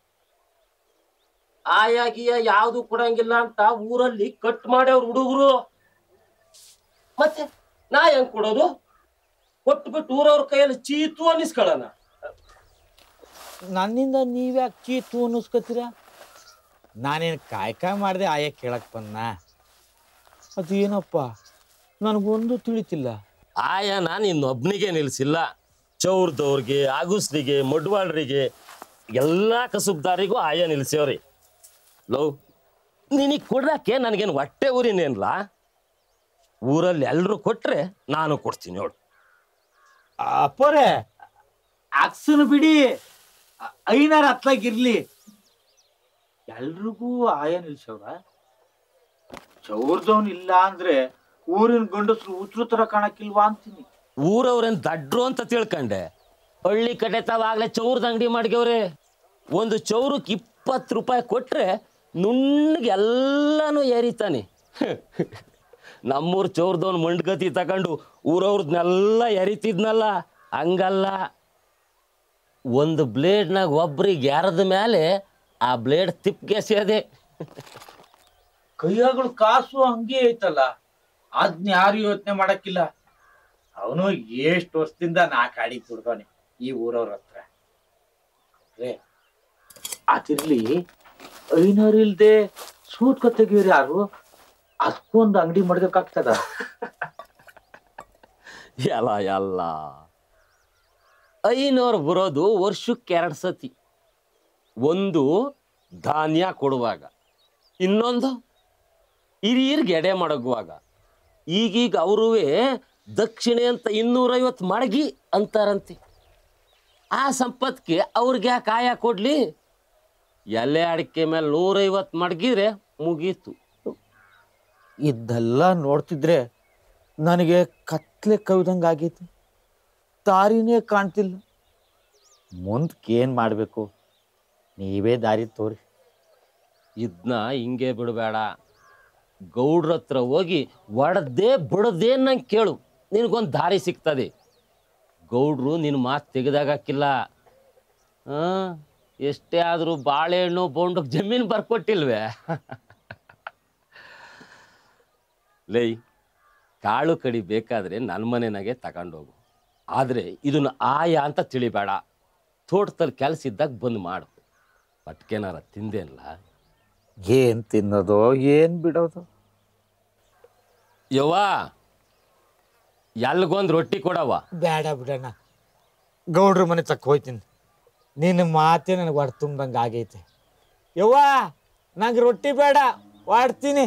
ಆಯಾಗಿಯ ಯಾವುದು ಕೊಡಂಗಿಲ್ಲ ಅಂತ ಊರಲ್ಲಿ ಕಟ್ ಮಾಡ್ಯವ್ರ ಹುಡುಗರು ಮತ್ತೆ ನಾ ಹೆಂಗ್ ಕೊಡೋದು ಕೊಟ್ಬಿಟ್ಟು ಊರವ್ರ ಕೈಯಲ್ಲಿ ಚೀತು ಅನ್ನಿಸ್ಕೊಳ್ಳೋಣ ನನ್ನಿಂದ ನೀವ್ಯಾಕೆ ಚೀತು ಅನ್ನಿಸ್ಕೊತೀರ ನಾನೇನು ಕಾಯ್ಕ ಮಾಡಿದೆ ಆಯ ಕೇಳಕ್ ಬಂದ ಅದೇನಪ್ಪ ನನಗೊಂದು ತಿಳಿತಿಲ್ಲ ಆಯನ ಇನ್ನೊಬ್ನಿಗೆ ನಿಲ್ಸಿಲ್ಲ ಚೌರ್ದವ್ರಿಗೆ ಅಗುಸ್ರಿಗೆ ಮಡ್ವಾಳ್ರಿಗೆ ಎಲ್ಲ ಕಸುಬ್ದಾರಿಗೂ ಆಯ ನಿಲ್ಸ್ಯವ್ರಿ ಲವ್ ನಿನಗೆ ಕೊಡ್ಲಾಕೆ ನನಗೇನು ಹೊಟ್ಟೆ ಊರಿನೇನ್ಲ ಊರಲ್ಲಿ ಎಲ್ರು ಕೊಟ್ರೆ ನಾನು ಕೊಡ್ತೀನಿ ನೋಡು ಅಪ್ಪರೇ ಅಕ್ಸನು ಬಿಡಿ ಐನಾರ ಹತ್ಲಾಗಿರ್ಲಿ ಎಲ್ರಿಗೂ ಆಯ ನಿಲ್ಸವ್ರ ಚೌರ್ದವ್ನ್ ಇಲ್ಲ ಅಂದ್ರೆ ಊರಿನ ಗಂಡಸ್ರು ಉತ್ರು ತರ ಕಾಣಕ್ಕಿಲ್ವಾ ಅಂತೀನಿ ಊರವ್ರೇನ್ ದಡ್ರು ಅಂತ ತಿಳ್ಕಂಡೆ ಹಳ್ಳಿ ಕಡೆ ತಾವಾಗ್ಲೇ ಚೌರದ ಅಂಗಡಿ ಮಾಡ್ಗವ್ರೆ ಒಂದು ಚೌರಕ್ಕೆ ಇಪ್ಪತ್ತು ರೂಪಾಯಿ ಕೊಟ್ರೆ ನುಣ್ಣಗೆ ಎಲ್ಲಾನು ಏರಿತಾನೆ ನಮ್ಮೂರ್ ಚೌರ್ದವನ್ ಮಂಡ್ಗತಿ ತಗೊಂಡು ಊರವ್ರದ್ನೆಲ್ಲ ಎರಿತಿದ್ನಲ್ಲ ಹಂಗಲ್ಲ ಒಂದು ಬ್ಲೇಡ್ನಾಗ ಒಬ್ರಿಗೆ ಯಾರದ ಮೇಲೆ ಆ ಬ್ಲೇಡ್ ತಿಪ್ಗೆಸೆಯದೆ ಕೈಯಾಗಳು ಕಾಸು ಹಂಗೆ ಐತಲ್ಲ ಅದ್ನ ಯಾರು ಯೋಚನೆ ಮಾಡಕ್ಕಿಲ್ಲ ಅವನು ಎಷ್ಟು ವರ್ಷದಿಂದ ನಾಲ್ಕು ಅಡಿ ತುಡ್ದವನೆ ಈ ಊರವ್ರ ಹತ್ರ ರೇ ಅದಿರ್ಲಿ ಐನೂರು ಇಲ್ದೆ ಸೂಟ್ಕ ತೆಗಿಯೋರು ಯಾರು ಅದಕ್ಕೊಂದು ಅಂಗಡಿ ಮಾಡ್ಬೇಕಾಗ್ತದ ಎಲ್ಲ ಎಲ್ಲ ಐನೂರು ಬರೋದು ವರ್ಷಕ್ಕೆ ಎರಡು ಸತಿ ಒಂದು ಧಾನ್ಯ ಕೊಡುವಾಗ ಇನ್ನೊಂದು ಹಿರಿಯರ್ಗೆ ಎಡೆ ಮಡಗುವಾಗ ಈಗೀಗ ಅವರುವೆ ದಕ್ಷಿಣೆ ಅಂತ ಇನ್ನೂರೈವತ್ತು ಮಡಗಿ ಅಂತಾರಂತೆ ಆ ಸಂಪತ್ಗೆ ಅವ್ರಿಗೆ ಯಾಕೆ ಆಯ ಕೊಡ್ಲಿ ಎಲೆ ಅಡಿಕೆ ಮೇಲೆ ನೂರೈವತ್ತು ಮಡಗಿದ್ರೆ ಮುಗೀತು ಇದೆಲ್ಲ ನೋಡ್ತಿದ್ರೆ ನನಗೆ ಕತ್ಲೆ ಕವಿದಂಗೆ ಆಗೈತಿ ದಾರಿನೇ ಕಾಣ್ತಿಲ್ಲ ಮುಂದಕ್ಕೆ ಏನು ಮಾಡಬೇಕು ನೀವೇ ದಾರಿ ತೋರಿ ಇದನ್ನ ಹಿಂಗೆ ಬಿಡಬೇಡ ಗೌಡ್ರ ಹತ್ರ ಹೋಗಿ ಒಡದೆ ಬಿಡದೆ ನಂಗೆ ಕೇಳು ನಿನಗೊಂದು ದಾರಿ ಸಿಗ್ತದೆ ಗೌಡ್ರು ನಿನ್ನ ಮಾತು ತೆಗೆದಾಗಕ್ಕಿಲ್ಲ ಹಾಂ ಎಷ್ಟೇ ಆದರೂ ಬಾಳೆಹಣ್ಣು ಬೋಂಡಕ್ಕೆ ಜಮೀನು ಬರ್ಕೊಟ್ಟಿಲ್ವೇ ಲೈ ಕಾಳು ಕಡಿ ಬೇಕಾದರೆ ನನ್ನ ಮನೆನಾಗೆ ತಗೊಂಡೋಗು ಆದರೆ ಇದನ್ನು ಆಯ ಅಂತ ತಿಳಿಬೇಡ ತೋಟದಲ್ಲಿ ಕೆಲಸ ಇದ್ದಾಗ ಬಂದು ಮಾಡು ಪಟ್ಕೆನಾರ ತಿಂದೇನಲ್ಲ ಏನು ತಿನ್ನೋದು ಏನು ಬಿಡೋದು ಯವ್ವ ಎಲ್ಗೊಂದು ರೊಟ್ಟಿ ಕೊಡವ್ವ ಬೇಡ ಬಿಡಣ್ಣ ಗೌಡ್ರ ಮನೆ ತಕ್ಕ ಹೋಯ್ತೀನಿ ನಿನ್ನ ಮಾತೇ ನನಗೆ ಹೊಟ್ಟೆ ತುಂಬ್ದಂಗೆ ಆಗೈತೆ ಯವ್ವ ನಂಗೆ ರೊಟ್ಟಿ ಬೇಡ ವಾಡ್ತೀನಿ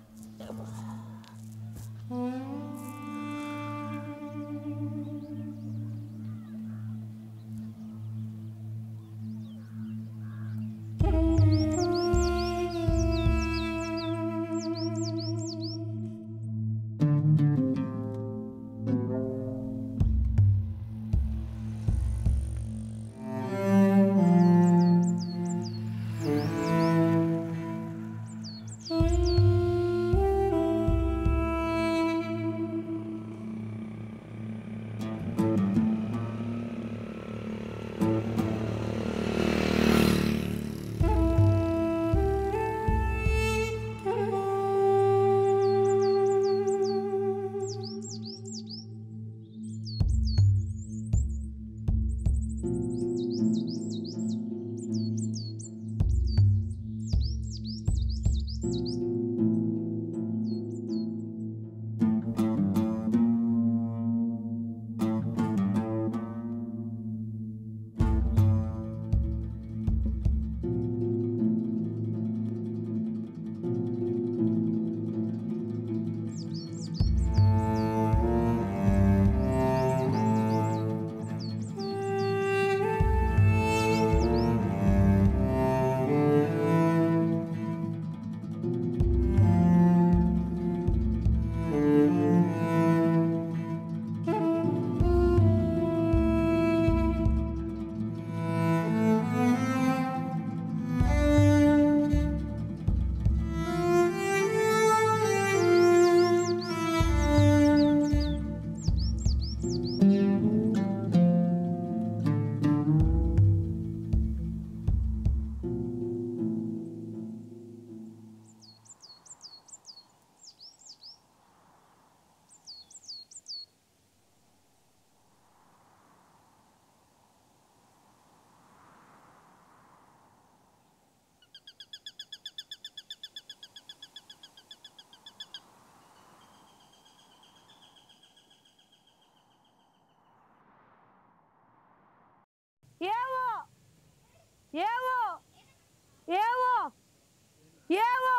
ಏವೋ ಏವೋ ಏವೋ ಏವೋ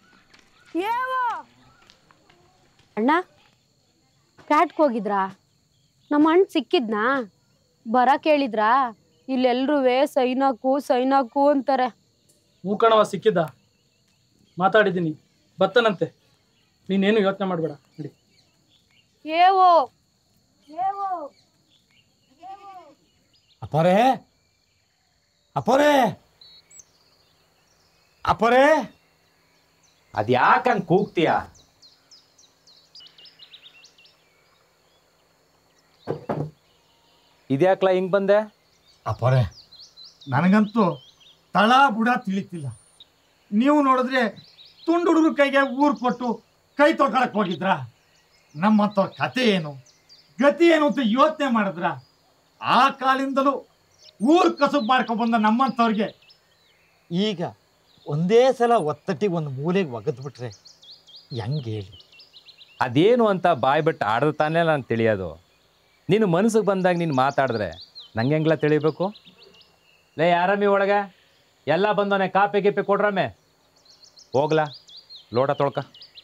ಏವೋ ಅಣ್ಣ ಪ್ಯಾಟ್ಗೆ ಹೋಗಿದ್ರಾ ನಮ್ಮ ಅಣ್ಣ ಸಿಕ್ಕಿದ್ನಾ ಬರ ಕೇಳಿದ್ರಾ ಇಲ್ಲೆಲ್ರೂ ಸೈನಾಕು ಸೈನಾಕು ಅಂತಾರೆ ಮೂಕಣವ ಸಿಕ್ಕಿದ್ದ ಮಾತಾಡಿದ್ದೀನಿ ಬತ್ತನಂತೆ ನೀನೇನು ಯೋಚನೆ ಮಾಡಬೇಡ ನಡಿ ಏವೋ ಏವೋ ಅಪ್ಪರೇ ಅಪ್ಪರೇ ಅಪ್ಪರೇ ಅದ್ಯಾಕೆ ಹಂಗೆ ಕೂಗ್ತೀಯ ಇದ್ಯಾಕ್ಲ ಹಿಂಗೆ ಬಂದೆ ಅಪ್ಪರೇ ನನಗಂತೂ ತಳ ಬುಡ ತಿಳಿತಿಲ್ಲ ನೀವು ನೋಡಿದ್ರೆ ತುಂಡು ಹುಡುಗರ ಕೈಗೆ ಊರು ಕೊಟ್ಟು ಕೈ ತೊಳ್ಕೊಳಕ್ ಹೋಗಿದ್ರ ನಮ್ಮಂಥವ್ರ ಕತೆ ಏನು ಗತಿ ಏನು ಅಂತ ಯೋಚನೆ ಮಾಡಿದ್ರ ಆ ಕಾಲಿಂದಲೂ ಊರ್ ಕಸುಬು ಮಾಡ್ಕೊಂಡ್ ಬಂದ ನಮ್ಮಂಥವ್ರಿಗೆ ಈಗ ಒಂದೇ ಸಲ ಒತ್ತಟ್ಟಿಗೆ ಒಂದು ಮೂಲೆಗೆ ಒಗೆದ್ಬಿಟ್ರೆ ಹೆಂಗೆ ಹೇಳಿ ಅದೇನು ಅಂತ ಬಾಯ್ ಬಿಟ್ಟು ಆಡ್ದ ತಾನೇ ನಂಗೆ ತಿಳಿಯೋದು ನೀನು ಮನಸ್ಸಿಗೆ ಬಂದಾಗ ನೀನು ಮಾತಾಡಿದ್ರೆ ನಂಗೆ ಹೆಂಗ್ಲ ತಿಳಿಬೇಕು ಲೇ ಯಾರಮ್ಮಿ ಒಳಗೆ ಎಲ್ಲ ಬಂದವನೆ ಕಾಪಿ ಗೀಪಿ ಕೊಡ್ರಮ್ಮೆ ಹೋಗ್ಲಾ ಲೋಟ ತೊಳ್ಕ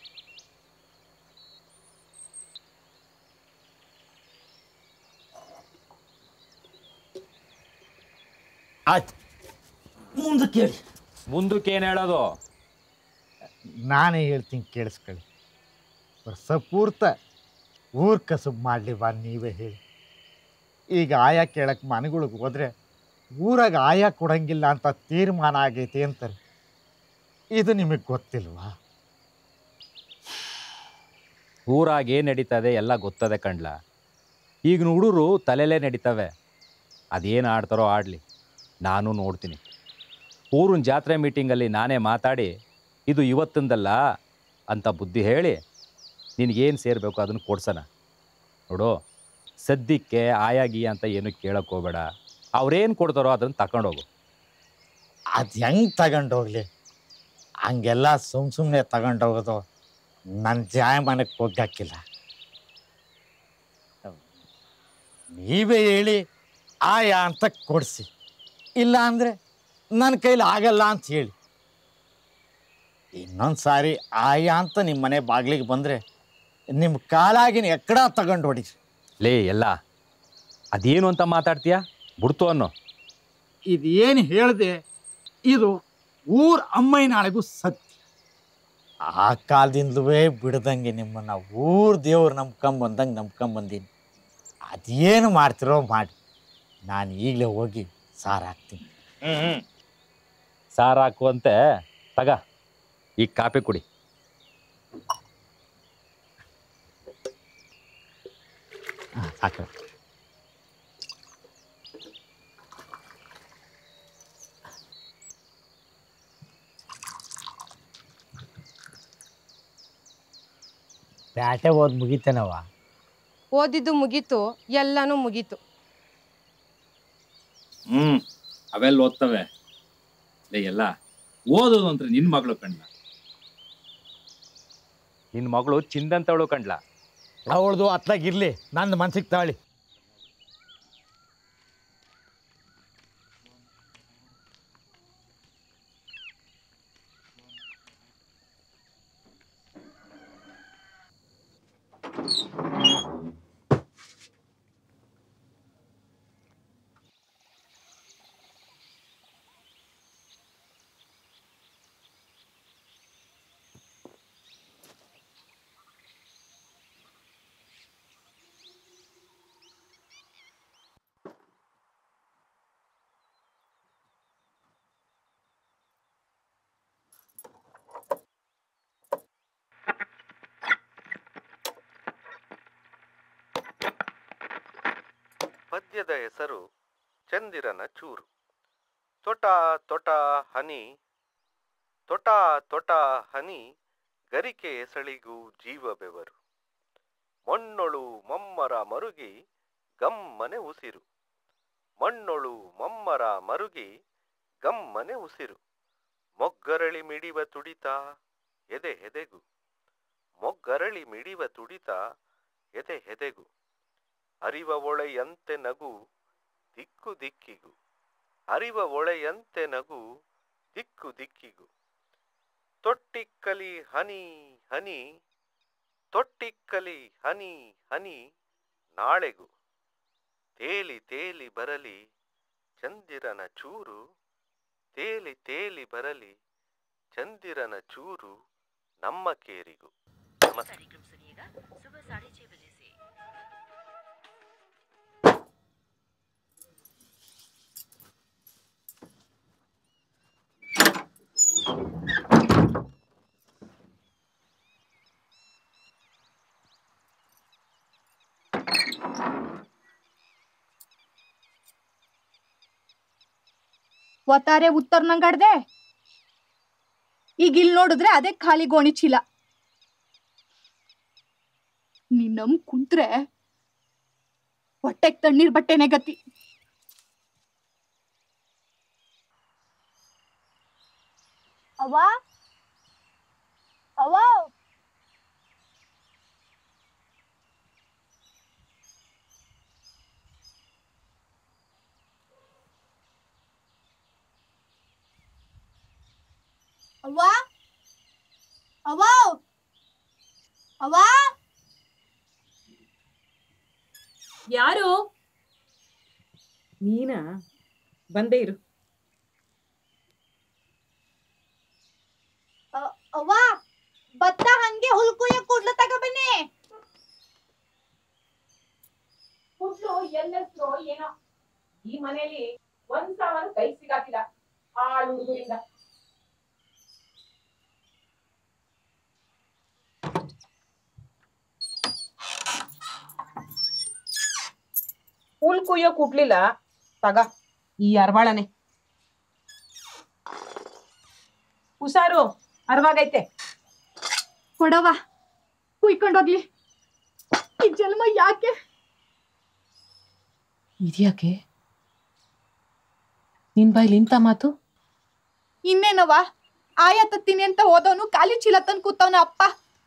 ಆಯ್ತು ಮುಂದಕ್ಕೆ ಹೇಳಿ ಮುಂದಕ್ಕೆ ಏನು ಹೇಳೋದು ನಾನೇ ಹೇಳ್ತೀನಿ ಕೇಳಿಸ್ಕೊಳ್ಳಿ ವರ್ಷ ಪೂರ್ತ ಊರ್ ಕಸುಬು ಮಾಡಲಿ ಬಾ ನೀವೇ ಹೇಳಿ ಈಗ ಆಯಾ ಕೇಳಕ್ಕೆ ಮನೆಗಳಿಗೆ ಹೋದ್ರೆ ಊರಾಗ ಆಯಾ ಕೊಡಂಗಿಲ್ಲ ಅಂತ ತೀರ್ಮಾನ ಆಗೈತೆ ಅಂತಾರೆ ಇದು ನಿಮಗೆ ಗೊತ್ತಿಲ್ವಾ ಊರಾಗ ಏನು ನಡೀತದೆ ಎಲ್ಲ ಗೊತ್ತದೆ ಕಣ್ಲ ಈಗ ಹುಡುಗರು ತಲೆಲೇ ನಡೀತವೆ ಅದೇನು ಆಡ್ತಾರೋ ಆಡಲಿ ನಾನು ನೋಡ್ತೀನಿ ಊರಿನ ಜಾತ್ರೆ ಮೀಟಿಂಗಲ್ಲಿ ನಾನೇ ಮಾತಾಡಿ ಇದು ಇವತ್ತಿಂದಲ್ಲ ಅಂತ ಬುದ್ಧಿ ಹೇಳಿ ನಿನಗೇನು ಸೇರಬೇಕು ಅದನ್ನು ಕೊಡ್ಸೋಣ ನೋಡು ಸದ್ಯಕ್ಕೆ ಆಯಾಗಿ ಅಂತ ಏನು ಕೇಳಕ್ಕೆ ಹೋಗಬೇಡ ಅವ್ರೇನು ಕೊಡ್ತಾರೋ ಅದನ್ನು ತಗೊಂಡೋಗು ಅದು ಹೆಂಗೆ ತಗೊಂಡೋಗ್ಲಿ ಹಂಗೆಲ್ಲ ಸುಮ್ ಸುಮ್ಮನೆ ತಗೊಂಡೋಗೋದು ನನ್ನ ಜಾಯಮಾನಕ್ಕೆ ಹೋಗಕ್ಕಿಲ್ಲ ನೀವೇ ಹೇಳಿ ಆಯಾ ಅಂತ ಕೊಡಿಸಿ ಇಲ್ಲ ಅಂದರೆ ನನ್ನ ಕೈಲಿ ಆಗಲ್ಲ ಅಂತ ಹೇಳಿ ಇನ್ನೊಂದು ಸಾರಿ ಆಯಾ ಅಂತ ನಿಮ್ಮ ಮನೆ ಬಾಗಿಲಿಗೆ ಬಂದರೆ ನಿಮ್ಮ ಕಾಲಾಗಿನ ಎಕ್ಕಡ ತಗೊಂಡು ಹೊಡಿರಿ ಲೇ ಎಲ್ಲ ಅದೇನು ಅಂತ ಮಾತಾಡ್ತೀಯ ಬಿಡ್ತು ಅನ್ನೋ ಇದು ಏನು ಹೇಳಿದೆ ಇದು ಊರ್ ಅಮ್ಮಯ್ಯನಾಳೆಗೂ ಸತ್ಯ ಆ ಕಾಲದಿಂದಲೂ ಬಿಡ್ದಂಗೆ ನಿಮ್ಮನ್ನ ಊರ್ ದೇವ್ರು ನಂಬ್ಕೊಂಬಂದಂಗೆ ನಂಬ್ಕೊಂಬಂದೀನಿ ಅದೇನು ಮಾಡ್ತಿರೋ ಮಾಡಿ ನಾನು ಈಗಲೇ ಹೋಗಿ ಸಾರು ಹಾಕ್ತೀನಿ ಹ್ಞೂ ಸಾರು ಹಾಕುವಂತೆ ತಗ ಈಗ ಕಾಪಿ ಕುಡಿ ಹಾಕ ಪ್ಯಾಟೆ ಓದ್ ಮುಗಿತೇನವ ಓದಿದ್ದು ಮುಗೀತು ಎಲ್ಲನೂ ಮುಗೀತು ಹ್ಞೂ ಅವೆಲ್ಲ ಓದ್ತವೆ ಲೇ ಎಲ್ಲ ಓದೋದು ಅಂದ್ರೆ ನಿನ್ನ ಮಗಳು ಕಣ್ಲ ನಿನ್ನ ಮಗಳು ಚಿಂದಂತವಳು ಕಣ್ಲ ಅವಳದು ಅತ್ಲಾಗಿರ್ಲಿ ನನ್ನ ಮನ್ಸಿಗೆ ತಾಳಿ ಪದ್ಯದ ಹೆಸರು ಚಂದಿರನ ಚೂರು ತೊಟ ತೊಟ ಹನಿ ತೊಟ ತೊಟ ಹನಿ ಗರಿಕೆ ಎಸಳಿಗೂ ಜೀವ ಬೆವರು ಮಣ್ಣೊಳು ಮಮ್ಮರ ಮರುಗಿ ಗಮ್ಮನೆ ಉಸಿರು ಮಣ್ಣೊಳು ಮಮ್ಮರ ಮರುಗಿ ಗಮ್ಮನೆ ಉಸಿರು ಮೊಗ್ಗರಳಿ ಮಿಡಿವ ತುಡಿತ ಎದೆ ಹೆದೆಗು ಮೊಗ್ಗರಳಿ ಮಿಡಿವ ತುಡಿತ ಎದೆ ಹೆದೆಗು ಅರಿವ ಒಳೆಯಂತೆ ನಗು ದಿಕ್ಕು ದಿಕ್ಕಿಗೂ ಅರಿವ ಒಳೆಯಂತೆ ನಗು ದಿಕ್ಕು ದಿಕ್ಕಿಗೂ ತೊಟ್ಟಿಕ್ಕಲಿ ಹನಿ ಹನಿ ತೊಟ್ಟಿಕ್ಕಲಿ ಹನಿ ಹನಿ ನಾಳೆಗೂ ತೇಲಿ ತೇಲಿ ಬರಲಿ ಚಂದಿರನ ಚೂರು ತೇಲಿ ತೇಲಿ ಬರಲಿ ಚಂದಿರನ ಚೂರು ನಮ್ಮ ಕೇರಿಗೂ ನಮಸ್ತೆ ಒತ್ತಾರೆ ಉತ್ತರ ನಂಗಡ್ದೆ ಈಗ ಇಲ್ಲಿ ನೋಡಿದ್ರೆ ಅದೇ ಖಾಲಿ ಗೋಣಿ ಚೀಲ ನೀನ್ ನಮ್ ಕುಂತ್ರೆ ಹೊಟ್ಟೆಗ್ ತಣ್ಣೀರ್ ಬಟ್ಟೆನೆ ಗತಿ ಅವ್ವ ಅವ್ವ ಅವ್ವ ಅವ್ವ ಅವ್ವ ಯಾರು ನೀನಾ ಬಂದೇ ಇರು ಅ- ಅವ್ವ ಭತ್ತ ಹಂಗೆ ಹುಲ್ ಕುಯ್ಯ ಕುಡ್ಲ ತಗ ಬನ್ನಿ ಕುಡ್ಲು ಎಲ್ಲೆಷ್ಟೋ ಏನೋ ಈ ಮನೆಯಲ್ಲಿ ಒಂದ್ ಸಾವಿರ ಕೈ ಸಿಗಾಕಿಲ್ಲ ಆಳು ಹುಡುಗರಿಂದ ಹುಲ್ ಕುಯ್ಯೋ ಕುಟ್ಲಿಲ್ಲ ತಗ ಈ ಅರ್ವಾಳನೆ ಹುಷಾರು ಅರ್ವಾಗೈತೆ ಕೊಡವ ಕುಯ್ಕೊಂಡೋಗ್ಲಿ ಈ ಜನ್ಮ ಯಾಕೆ ಇದ್ಯಾಕೆ ನಿನ್ ಬಾಯ್ಲಿ ಇಂಥ ಮಾತು ಇನ್ನೇನವ ಆಯ ತತ್ತೀನಿ ಅಂತ ಹೋದವನು ಖಾಲಿ ಚೀಲ ತಂದ್ ಕೂತವನ ಅಪ್ಪ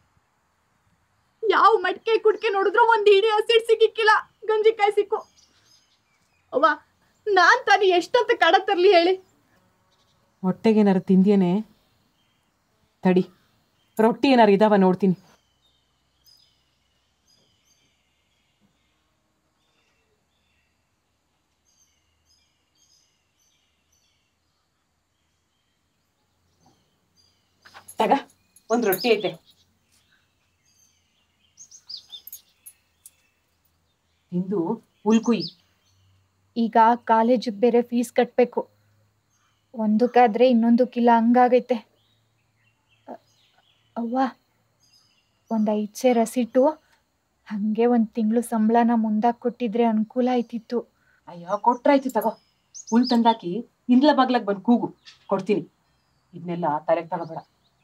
ಯಾವ ಮಟ್ಕೆ ಕುಡ್ಕೆ ನೋಡಿದ್ರು ಒಂದ್ ಇಡೀ ಹಸಿಡ್ ಸಿಕ್ಕಿಕ್ಕಿಲ್ಲ ಗಂಜಿಕಾಯಿ ಸಿಕ್ಕು ಅವ್ವ ನಾನ್ ತಾನೇ ಎಷ್ಟಂತ ಕಡ ತರ್ಲಿ ಹೇಳಿ ಹೊಟ್ಟೆಗೇನಾರು ತಿಂದ್ಯೇನೆ ತಡಿ ರೊಟ್ಟಿ ಏನಾರು ಇದಾವ ನೋಡ್ತೀನಿ ತಗ ಒಂದ್ ರೊಟ್ಟಿ ಐತೆ ತಿಂದು ಹುಲ್ಕುಯ್ ಈಗ ಕಾಲೇಜಿಗೆ ಬೇರೆ ಫೀಸ್ ಕಟ್ಟಬೇಕು ಒಂದಕ್ಕಾದ್ರೆ ಇನ್ನೊಂದಕ್ಕಿಲ್ಲ ಹಂಗಾಗೈತೆ ಅ- ಅವ್ವ ಒಂದು ಐದು ಸೇ ರಸೀಟು ಹಾಗೆ ಒಂದು ತಿಂಗಳು ಸಂಬಳನ ಮುಂದಾಕ್ ಕೊಟ್ಟಿದ್ರೆ ಅನುಕೂಲ ಆಯ್ತಿತ್ತು ಅಯ್ಯೋ ಕೊಟ್ರಾಯ್ತು ತಗೋ ಹುಲ್ ತಂದಾಕಿ ಇಂದ್ಲ ಬಾಗ್ಲಾಗ್ ಬಂದು ಕೂಗು ಕೊಡ್ತೀನಿ ಇದನ್ನೆಲ್ಲ ತಲೆಗೆ ತಗೋಬೇಡ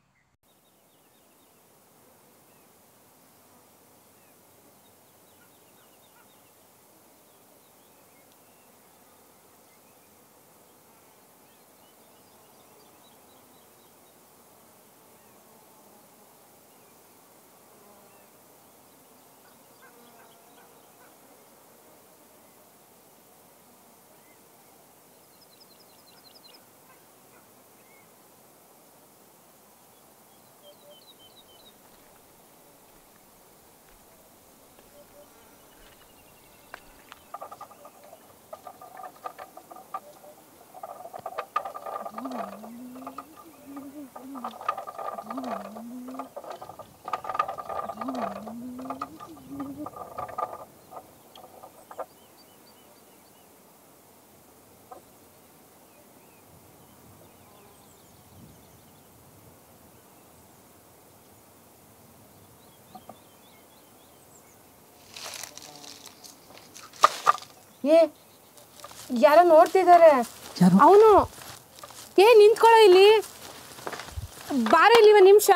ಏ ಯಾರೋ ನೋಡ್ತಿದ್ದಾರೆ ಅವನು ಏ ನಿಂತ್ಕೊಳ್ಳೋ ಇಲ್ಲಿ ಬಾರ ಇಲ್ಲಿ ಒಂದು ನಿಮಿಷ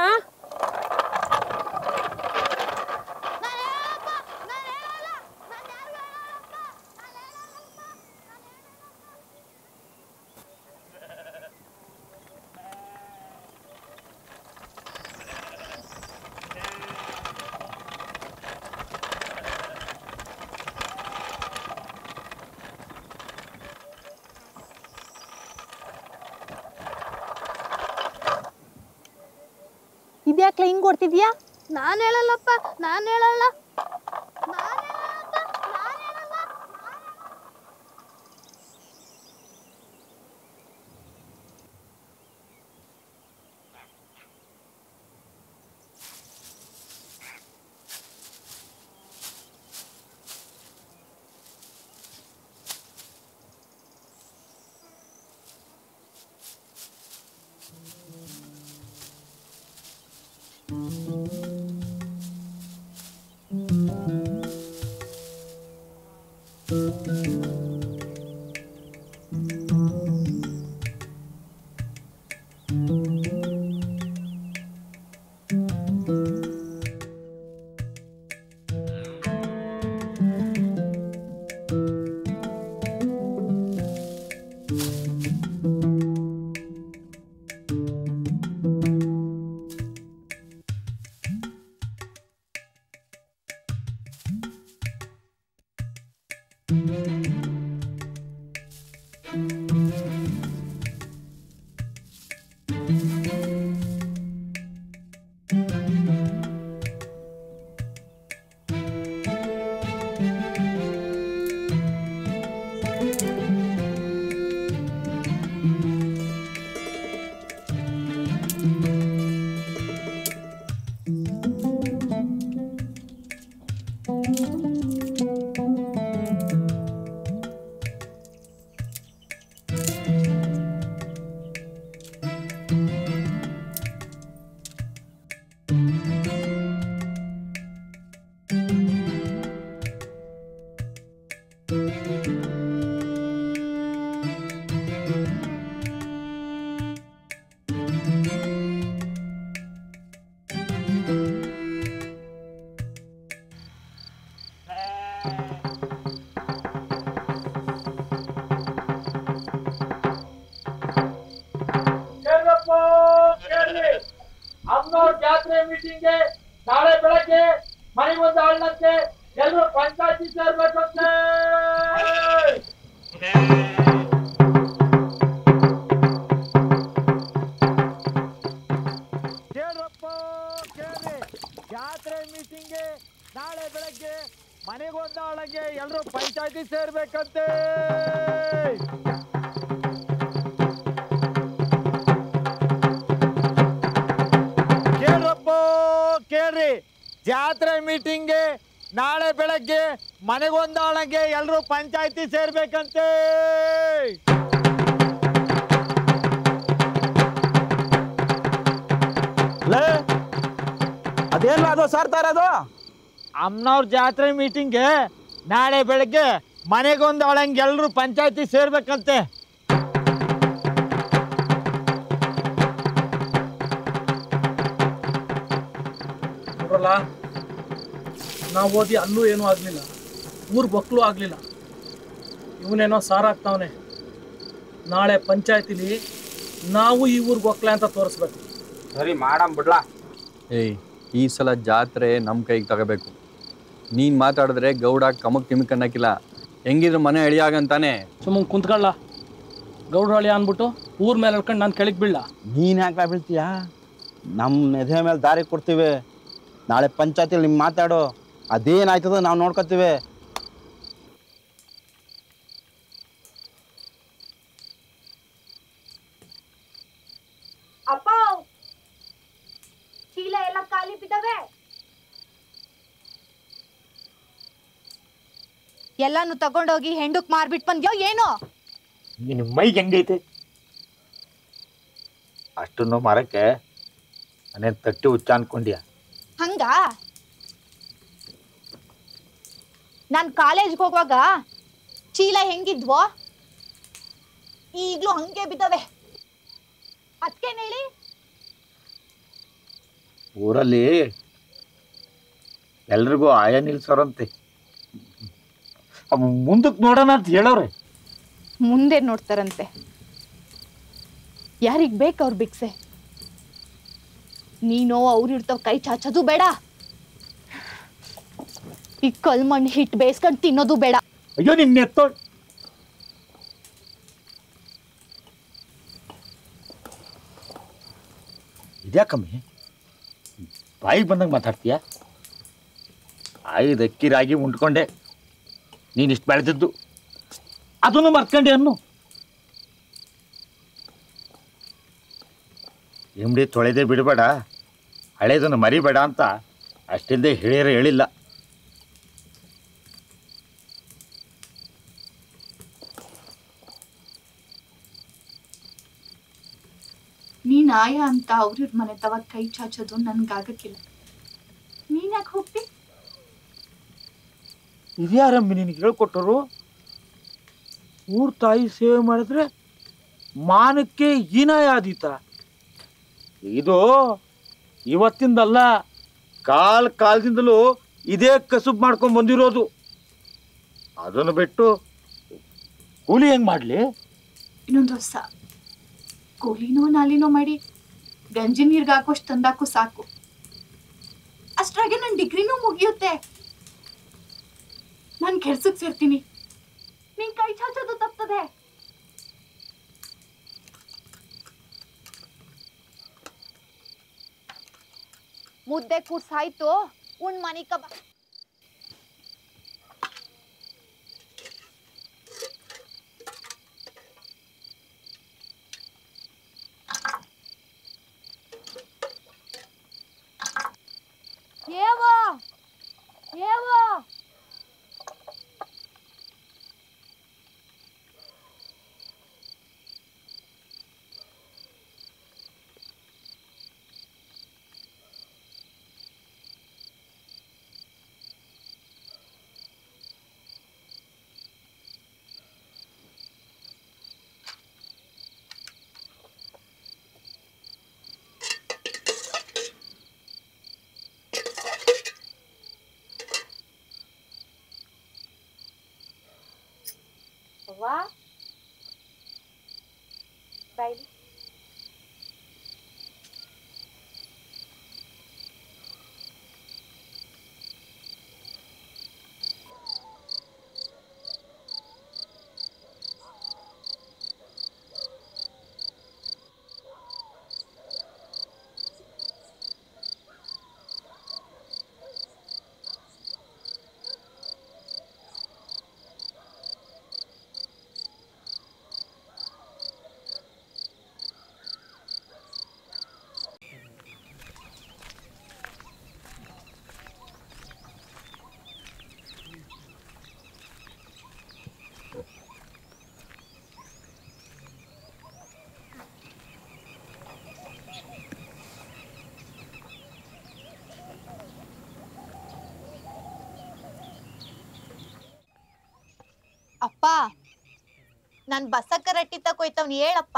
ಇದ್ಯಾಕ್ಲ ಹಿಂಗ್ ಕೊಡ್ತಿದ್ಯಾ ನಾನು ಹೇಳಲ್ಲಪ್ಪ ನಾನು ಹೇಳಲ್ಲ ಅಮ್ಮನವ್ರ ಜಾತ್ರೆ ಮೀಟಿಂಗ್ಗೆ ನಾಳೆ ಬೆಳಗ್ಗೆ ಮನೆಗೊಂದು ಆಳ್ನಂತೆ ಎಲ್ಲರೂ ಪಂಚಾಯತಿ ಸೇರ್ಬೇಕಂತೆ ಕೇಳ್ರಪ್ಪ ಕೇಳ್ರಿ ಜಾತ್ರೆ ಮೀಟಿಂಗ್ಗೆ ನಾಳೆ ಬೆಳಗ್ಗೆ ಮನೆಗೊಂದು ಆಳಂಗೆ ಎಲ್ಲರೂ ಪಂಚಾಯತಿ ಸೇರ್ಬೇಕಂತೆ ಕೇಳ್ರಪ್ಪ ಕೇಳ್ರಿ ಜಾತ್ರೆ ಮೀಟಿಂಗ್ಗೆ ನಾಳೆ ಬೆಳಗ್ಗೆ ಮನೆಗೊಂದಾಳಂಗೆ ಎಲ್ಲರೂ ಪಂಚಾಯತಿ ಸೇರ್ಬೇಕಂತೆ ಲೇ ಅದೇನು ಅದು ಸಾರ್ತಾ ಇರೋದು ಅಮ್ಮನವ್ರ ಜಾತ್ರೆ ಮೀಟಿಂಗ್ಗೆ ನಾಳೆ ಬೆಳಗ್ಗೆ ಮನೆಗೊಂದಾಳಂಗೆ ಎಲ್ಲರೂ ಪಂಚಾಯತಿ ಸೇರ್ಬೇಕಂತೆ ನೋಡ್ರಲ್ಲ ನಾವು ಓದಿ ಅಲ್ಲೂ ಏನೂ ಆಗಲಿಲ್ಲ ಊರ್ ಬಕ್ಲು ಆಗಲಿಲ್ಲ ಇವನೇನೋ ಸಾರಾಗ್ತಾವನೆ ನಾಳೆ ಪಂಚಾಯತಿಲಿ ನಾವು ಈ ಊರಿಗೆ ಒಕ್ಲೆ ಅಂತ ತೋರಿಸ್ಬೇಕು ಸರಿ ಮಾಡಮ್ ಬಿಡ್ಲಾ ಏಯ್ ಈ ಸಲ ಜಾತ್ರೆ ನಮ್ಮ ಕೈಗೆ ತಗೋಬೇಕು ನೀನು ಮಾತಾಡಿದ್ರೆ ಗೌಡ ಕಮಕ್ ಕಿಮಿಕ್ ಅನ್ನಕ್ಕಿಲ್ಲ ಹೆಂಗಿದ್ರು ಮನೆ ಎಳಿಯಾಗಂತಾನೆ ಸುಮ್ಮನೆ ಕುಂತ್ಕೊಳ್ಳ ಗೌಡ್ರಳ್ಳಿ ಅಂದ್ಬಿಟ್ಟು ಊರ್ ಮೇಲೆ ಹೇಳ್ಕೊಂಡು ನಾನು ಕೆಳಗೆ ಬೀಳ ನೀನು ಯಾಕೆ ಬೀಳ್ತೀಯಾ ನಮ್ಮ ಎದೆ ಮೇಲೆ ದಾರಿ ಕೊಡ್ತೀವಿ ನಾಳೆ ಪಂಚಾಯತಿಲಿ ನಿಮ್ಮ ಮಾತಾಡು ಅದೇನಾಯ್ತದ ನಾವು ನೋಡ್ಕೊತೀವಿ ಅಪ್ಪ ಚೀಲ ಎಲ್ಲ ಖಾಲಿ ಬಿದ್ದಾವೆ ಎಲ್ಲಾನು ತಗೊಂಡೋಗಿ ಹೆಂಡಕ್ ಮಾರ್ಬಿಟ್ ಬಂದ್ಯೋ ಏನೋ ನಿನ್ನ ಮೈಗೆ ಹೆಂಗೈತೆ ಅಷ್ಟನ್ನು ಮರಕ್ಕೆ ನಾನೇನು ತಟ್ಟಿ ಹುಚ್ಚ ಅನ್ಕೊಂಡ್ಯಾ ಹಂಗ ನಾನ್ ಕಾಲೇಜ್ಗೆ ಹೋಗುವಾಗ ಚೀಲ ಹೆಂಗಿದ್ವೋ ಈಗ್ಲೂ ಹಂಗೆ ಬಿದ್ದಾವೆ ಅದ್ಕೇನ್ ಹೇಳಿ ಊರಲ್ಲಿ ಎಲ್ರಿಗೂ ಆಯ ನಿಲ್ಸೋರಂತೆ ಮುಂದಕ್ಕೆ ನೋಡೋಣ ಅಂತ ಹೇಳೋರೆ ಮುಂದೆ ನೋಡ್ತಾರಂತೆ ಯಾರಿಗ್ ಬೇಕು ಅವ್ರ ಭಿಕ್ಷೆ ನೀನೋ ಅವ್ರು ಇರ್ತಾವ ಕೈ ಚಾಚೋದು ಬೇಡ ಈ ಕಲ್ ಮಣ್ಣು ಹಿಟ್ಟು ಬೇಯಿಸ್ಕೊಂಡು ತಿನ್ನೋದು ಬೇಡ ಅಯ್ಯೋ ನಿನ್ನ ಎತ್ತೋ ಇದ್ಯಾಕಮ್ಮಿ ಬಾಯಿಗೆ ಬಂದಂಗೆ ಮಾತಾಡ್ತೀಯ ಐದು ಅಕ್ಕಿ ರಾಗಿ ಉಂಡ್ಕೊಂಡೆ ನೀನು ಇಷ್ಟು ಬೆಳೆದಿದ್ದು ಅದನ್ನು ಮರ್ತ್ಕೊಂಡೆ ಅನ್ನು ಎಂಬಡಿ ತೊಳೆದೇ ಬಿಡಬೇಡ ಹಳೇದನ್ನು ಮರಿಬೇಡ ಅಂತ ಅಷ್ಟಿಲ್ಲದೆ ಹೇಳಿರ ಹೇಳಿಲ್ಲ ನೀನ್ ಆಯ ಅಂತ ಅವ್ರ ಮನೆ ತವ ಕೈ ಚಾಚೋದು ನನ್ಗಾಗಕ್ಕಿಲ್ಲ ನೀನ್ ಯಾಕೆ ಹೋಗ್ತಿ ಇದ್ಯಾರಮ್ಮಿ ನಿನಗೆ ಹೇಳ್ಕೊಟ್ಟರು ಊರ್ ತಾಯಿ ಸೇವೆ ಮಾಡಿದ್ರೆ ಮಾನಕ್ಕೆ ಹೀನಾಯ ಆದೀತ ಇದು ಇವತ್ತಿಂದಲ್ಲ ಕಾಲ್ ಕಾಲದಿಂದಲೂ ಇದೇ ಕಸುಬ್ ಮಾಡ್ಕೊಂಡ್ ಬಂದಿರೋದು ಅದನ್ನು ಬಿಟ್ಟು ಕೂಲಿ ಹೆಂಗ್ ಮಾಡ್ಲಿ ಇನ್ನೊಂದು ಹೊಸ ಕೂಲಿನೋ ನಾಲಿನೋ ಮಾಡಿ ಗಂಜಿ ನೀರ್ಗೆ ಹಾಕೋಷ್ಟು ತಂದಾಕು ಸಾಕು ಅಷ್ಟ್ರಾಗೆ ನನ್ನ ಡಿಗ್ರಿನೂ ಮುಗಿಯುತ್ತೆ ನಾನು ಕೆಲ್ಸಕ್ಕೆ ಸೇರ್ತೀನಿ ನಿನ್ ಕೈ ಚಾಚೋದು ತಪ್ತದೆ ಮುದ್ದೆ ಕೂಡ್ಸಾಯ್ತು ಉಣ್ ಮನಿಕ ಬಾ ಏವ ಏವ ಬಾಯ್ಲಿ ಅಪ್ಪ ನಾನ್ ಬಸಕ್ಕ ರಟ್ಟಿ ತಕೋಯ್ತವ್ನಿ ಹೇಳಪ್ಪ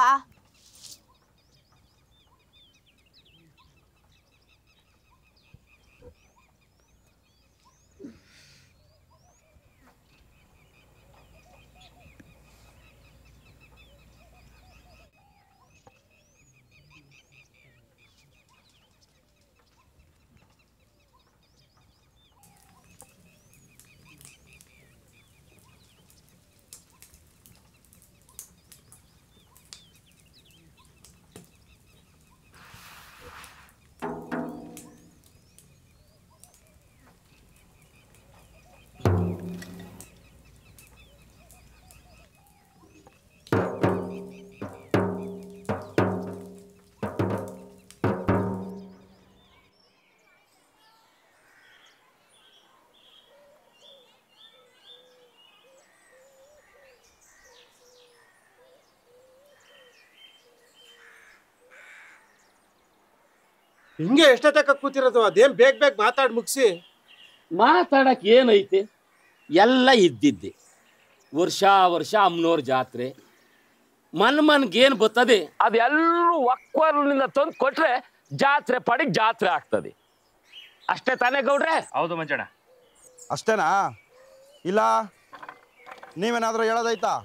ಹಿಂಗೆ ಎಷ್ಟೊತ್ತಕ್ಕ ಕೂತಿರೋದು ಅದೇನ್ ಬೇಗ ಬೇಗ ಮಾತಾಡ್ ಮುಗಿಸಿ ಮಾತಾಡಕ್ ಏನೈತೆ ಎಲ್ಲ ಇದ್ದಿದ್ದೆ ವರ್ಷ ವರ್ಷ ಅಮ್ಮನವ್ರ ಜಾತ್ರೆ ಮನ್ ಮನ್ಗೇನು ಬರ್ತದೆ ಅದೆಲ್ಲರೂ ಒಕ್ವರ್ನಿಂದ ತಂದು ಕೊಟ್ರೆ ಜಾತ್ರೆ ಪಡಿಗೆ ಜಾತ್ರೆ ಆಗ್ತದೆ ಅಷ್ಟೇ ತಾನೇ ಗೌಡ್ರೆ ಹೌದು ಮಂಜಣ್ಣ ಅಷ್ಟೇನಾ ಇಲ್ಲ ನೀವೇನಾದ್ರೂ ಹೇಳೋದೈತಾ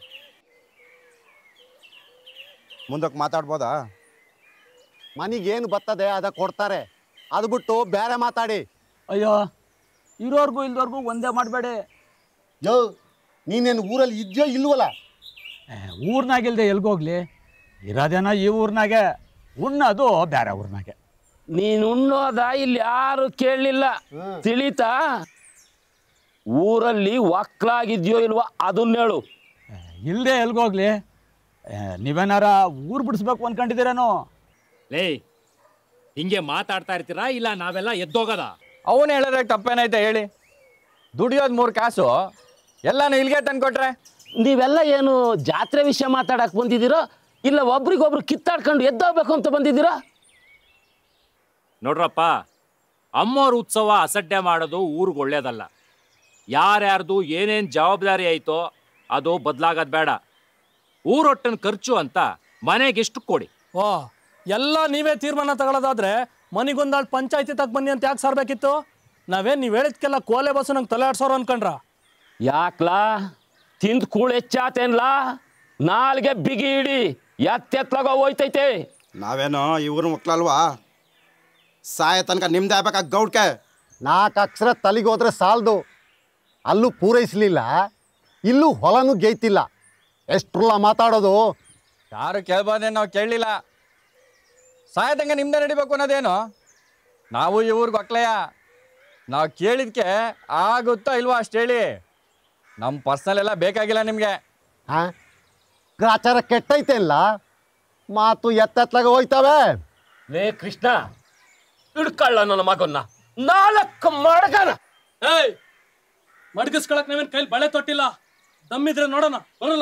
ಮುಂದಕ್ಕೆ ಮಾತಾಡ್ಬೋದಾ ಮನಿಗೇನು ಬರ್ತದೆ ಅದ ಕೊಡ್ತಾರೆ ಅದು ಬಿಟ್ಟು ಬೇರೆ ಮಾತಾಡಿ ಅಯ್ಯೋ ಇರೋರ್ಗೂ ಇಲ್ದೋರ್ಗೂ ಒಂದೇ ಮಾಡಬೇಡಿ ಯೋ ನೀನೇನು ಊರಲ್ಲಿ ಇದ್ಯೋ ಇಲ್ವಲ್ಲ ಊರ್ನಾಗಿಲ್ದೆ ಎಲ್ಗೋಗ್ಲಿ ಇರೋದೇನೋ ಈ ಊರ್ನಾಗೆ ಉಣ್ಣೋದು ಬೇರೆ ಊರ್ನಾಗೆ ನೀನು ಉಣ್ಣೋದ ಇಲ್ಲಿ ಯಾರು ಕೇಳಲಿಲ್ಲ ತಿಳಿತಾ ಊರಲ್ಲಿ ಒಕ್ಲಾಗಿದ್ಯೋ ಇಲ್ವಾ ಅದನ್ನ ಹೇಳು ಇಲ್ಲದೆ ಎಲ್ಗೋಗ್ಲಿ ಏ, ನೀವೇನಾರ ಊರು ಬಿಡಿಸ್ಬೇಕು ಅನ್ಕೊಂಡಿದ್ದೀರೇನೋ ಲೇ ಹಿಂಗೆ ಮಾತಾಡ್ತಾ ಇರ್ತೀರಾ ಇಲ್ಲ ನಾವೆಲ್ಲ ಎದ್ದೋಗದ ಅವನು ಹೇಳಿದ್ರೆ ತಪ್ಪೇನೈತೆ ಹೇಳಿ ದುಡಿಯೋದು ಮೂರು ಕಾಸು ಎಲ್ಲಾನು ಇಲ್ಲಿಗೆ ತಂದ್ಕೊಟ್ರೆ ನೀವೆಲ್ಲ ಏನು ಜಾತ್ರೆ ವಿಷಯ ಮಾತಾಡಕ್ ಬಂದಿದ್ದೀರೋ ಇಲ್ಲ ಒಬ್ರಿಗೊಬ್ರು ಕಿತ್ತಾಡ್ಕೊಂಡು ಎದ್ದೋಗ್ಬೇಕು ಅಂತ ಬಂದಿದ್ದೀರಾ ನೋಡ್ರಪ್ಪ ಅಮ್ಮೋರ್ ಉತ್ಸವ ಅಸಡ್ಡೆ ಮಾಡೋದು ಊರಿಗೆ ಒಳ್ಳೇದಲ್ಲ ಯಾರ್ಯಾರ್ದು ಏನೇನು ಜವಾಬ್ದಾರಿ ಐತೋ ಅದು ಬದಲಾಗೋದು ಬೇಡ ಊರೊಟ್ಟಿನ ಖರ್ಚು ಅಂತ ಮನೆಗೆಷ್ಟು ಕೊಡಿ ಓ ಎಲ್ಲ ನೀವೇ ತೀರ್ಮಾನ ತಗೊಳ್ಳೋದಾದ್ರೆ ಮನಿಗೊಂದಾಳ್ ಪಂಚಾಯತಿ ತಗ ಬನ್ನಿ ಅಂತ ಯಾಕೆ ಸರ್ಬೇಕಿತ್ತು ನಾವೇನ್ ನೀವ್ ಹೇಳಿದ್ಕೆಲ್ಲ ಕೋಲೆ ಬಸ್ಸು ನಂಗೆ ತಲೆ ಆಡ್ಸೋರು ಅನ್ಕೊಂಡ್ರ ಯಾಕ್ಲಾ ತಿಂದ್ ಕೂಳ್ ಹೆಚ್ಚಾತೇನ್ಲಾ ನಾಲ್ಗೆ ಬಿಗಿ ಇಡಿ ಎತ್ತೆತ್ಲಾಗ ಹೋಯ್ತೈತೆ ನಾವೇನೋ ಇವ್ರ ಮಕ್ಳಲ್ವಾ ಸಾಯ ತನಕ ನಿಮ್ದೇ ಆಗ್ಬೇಕಾ ಗೌಡ್ಕೆ ನಾಲ್ಕು ಅಕ್ಷರ ತಲೆಗೆ ಹೋದ್ರೆ ಸಾಲದು ಅಲ್ಲೂ ಪೂರೈಸಲಿಲ್ಲ ಇಲ್ಲೂ ಹೊಲನೂ ಗೇಯ್ತಿಲ್ಲ ಎಷ್ಟ್ರಲ್ಲ ಮಾತಾಡೋದು ಯಾರು ಕೇಳ್ಬೋದೇ ನಾವು ಕೇಳಲಿಲ್ಲ ಸಾಯದಂಗೆ ನಿಮ್ದೇ ನಡಿಬೇಕು ಅನ್ನೋದೇನು ನಾವು ಈ ಊರಿಗೆ ಒಕ್ಲೆಯ ನಾವು ಕೇಳಿದ್ಕೆ ಆಗುತ್ತೋ ಇಲ್ವೋ ಅಷ್ಟು ಹೇಳಿ ನಮ್ಮ ಪರ್ಸನಲ್ ಎಲ್ಲ ಬೇಕಾಗಿಲ್ಲ ನಿಮಗೆ ಹಾ ಗ್ರಾಚಾರ ಕೆಟ್ಟೈತೆ ಇಲ್ಲ ಮಾತು ಎತ್ತೆತ್ಲಾಗ ಹೋಯ್ತವೆ ಲೇ ಕೃಷ್ಣ ಹಿಡ್ಕಳ್ಳ ನನ್ನ ಮಗನ್ನ ನಾಲ್ಕು ಮಡಗನ ಏಯ್ ಮಡ್ಗಿಸ್ಕೊಳಕ್ ನಾವೇನ್ ಕೈಲಿ ಬಳೆ ತೊಟ್ಟಿಲ್ಲ ದಮ್ಮಿದ್ರೆ ನೋಡೋಣ ಬರಲ್ಲ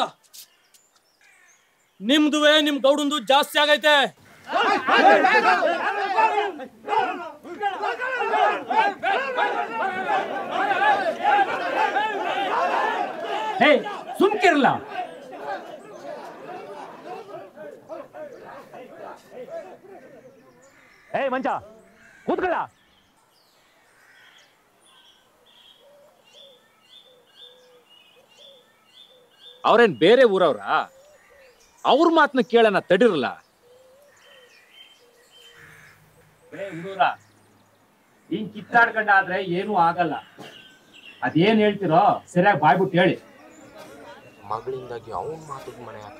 ನಿಮ್ದುವೆ ನಿಮ್ ಗೌಡಂದು ಜಾಸ್ತಿ ಆಗೈತೆ ಹೇ ಸುಮ್ಕಿರಲ್ಲ ಏ ಮಂಚ ಕೂತ್ಕೊಳ್ಳ ಅವ್ರೇನ್ ಬೇರೆ ಊರವ್ರಾ ಅವ್ರ ಮಾತನ್ನ ಕೇಳೋಣ ತಡಿರಲ್ಲ ಹುಡುಗರ ಹಿಂಗ್ ಕಿತ್ತಾಡ್ಕೊಂಡಾದ್ರೆ ಏನೂ ಆಗಲ್ಲ ಅದೇನ್ ಹೇಳ್ತಿರೋ ಸರಿಯಾಗಿ ಬಾಯ್ಬಿಟ್ಟು ಹೇಳಿ ಮಗಳಿಂದಾಗಿ ಅವನ್ ಮಾತಿಗೆ ಮನೆ ಹಾಕ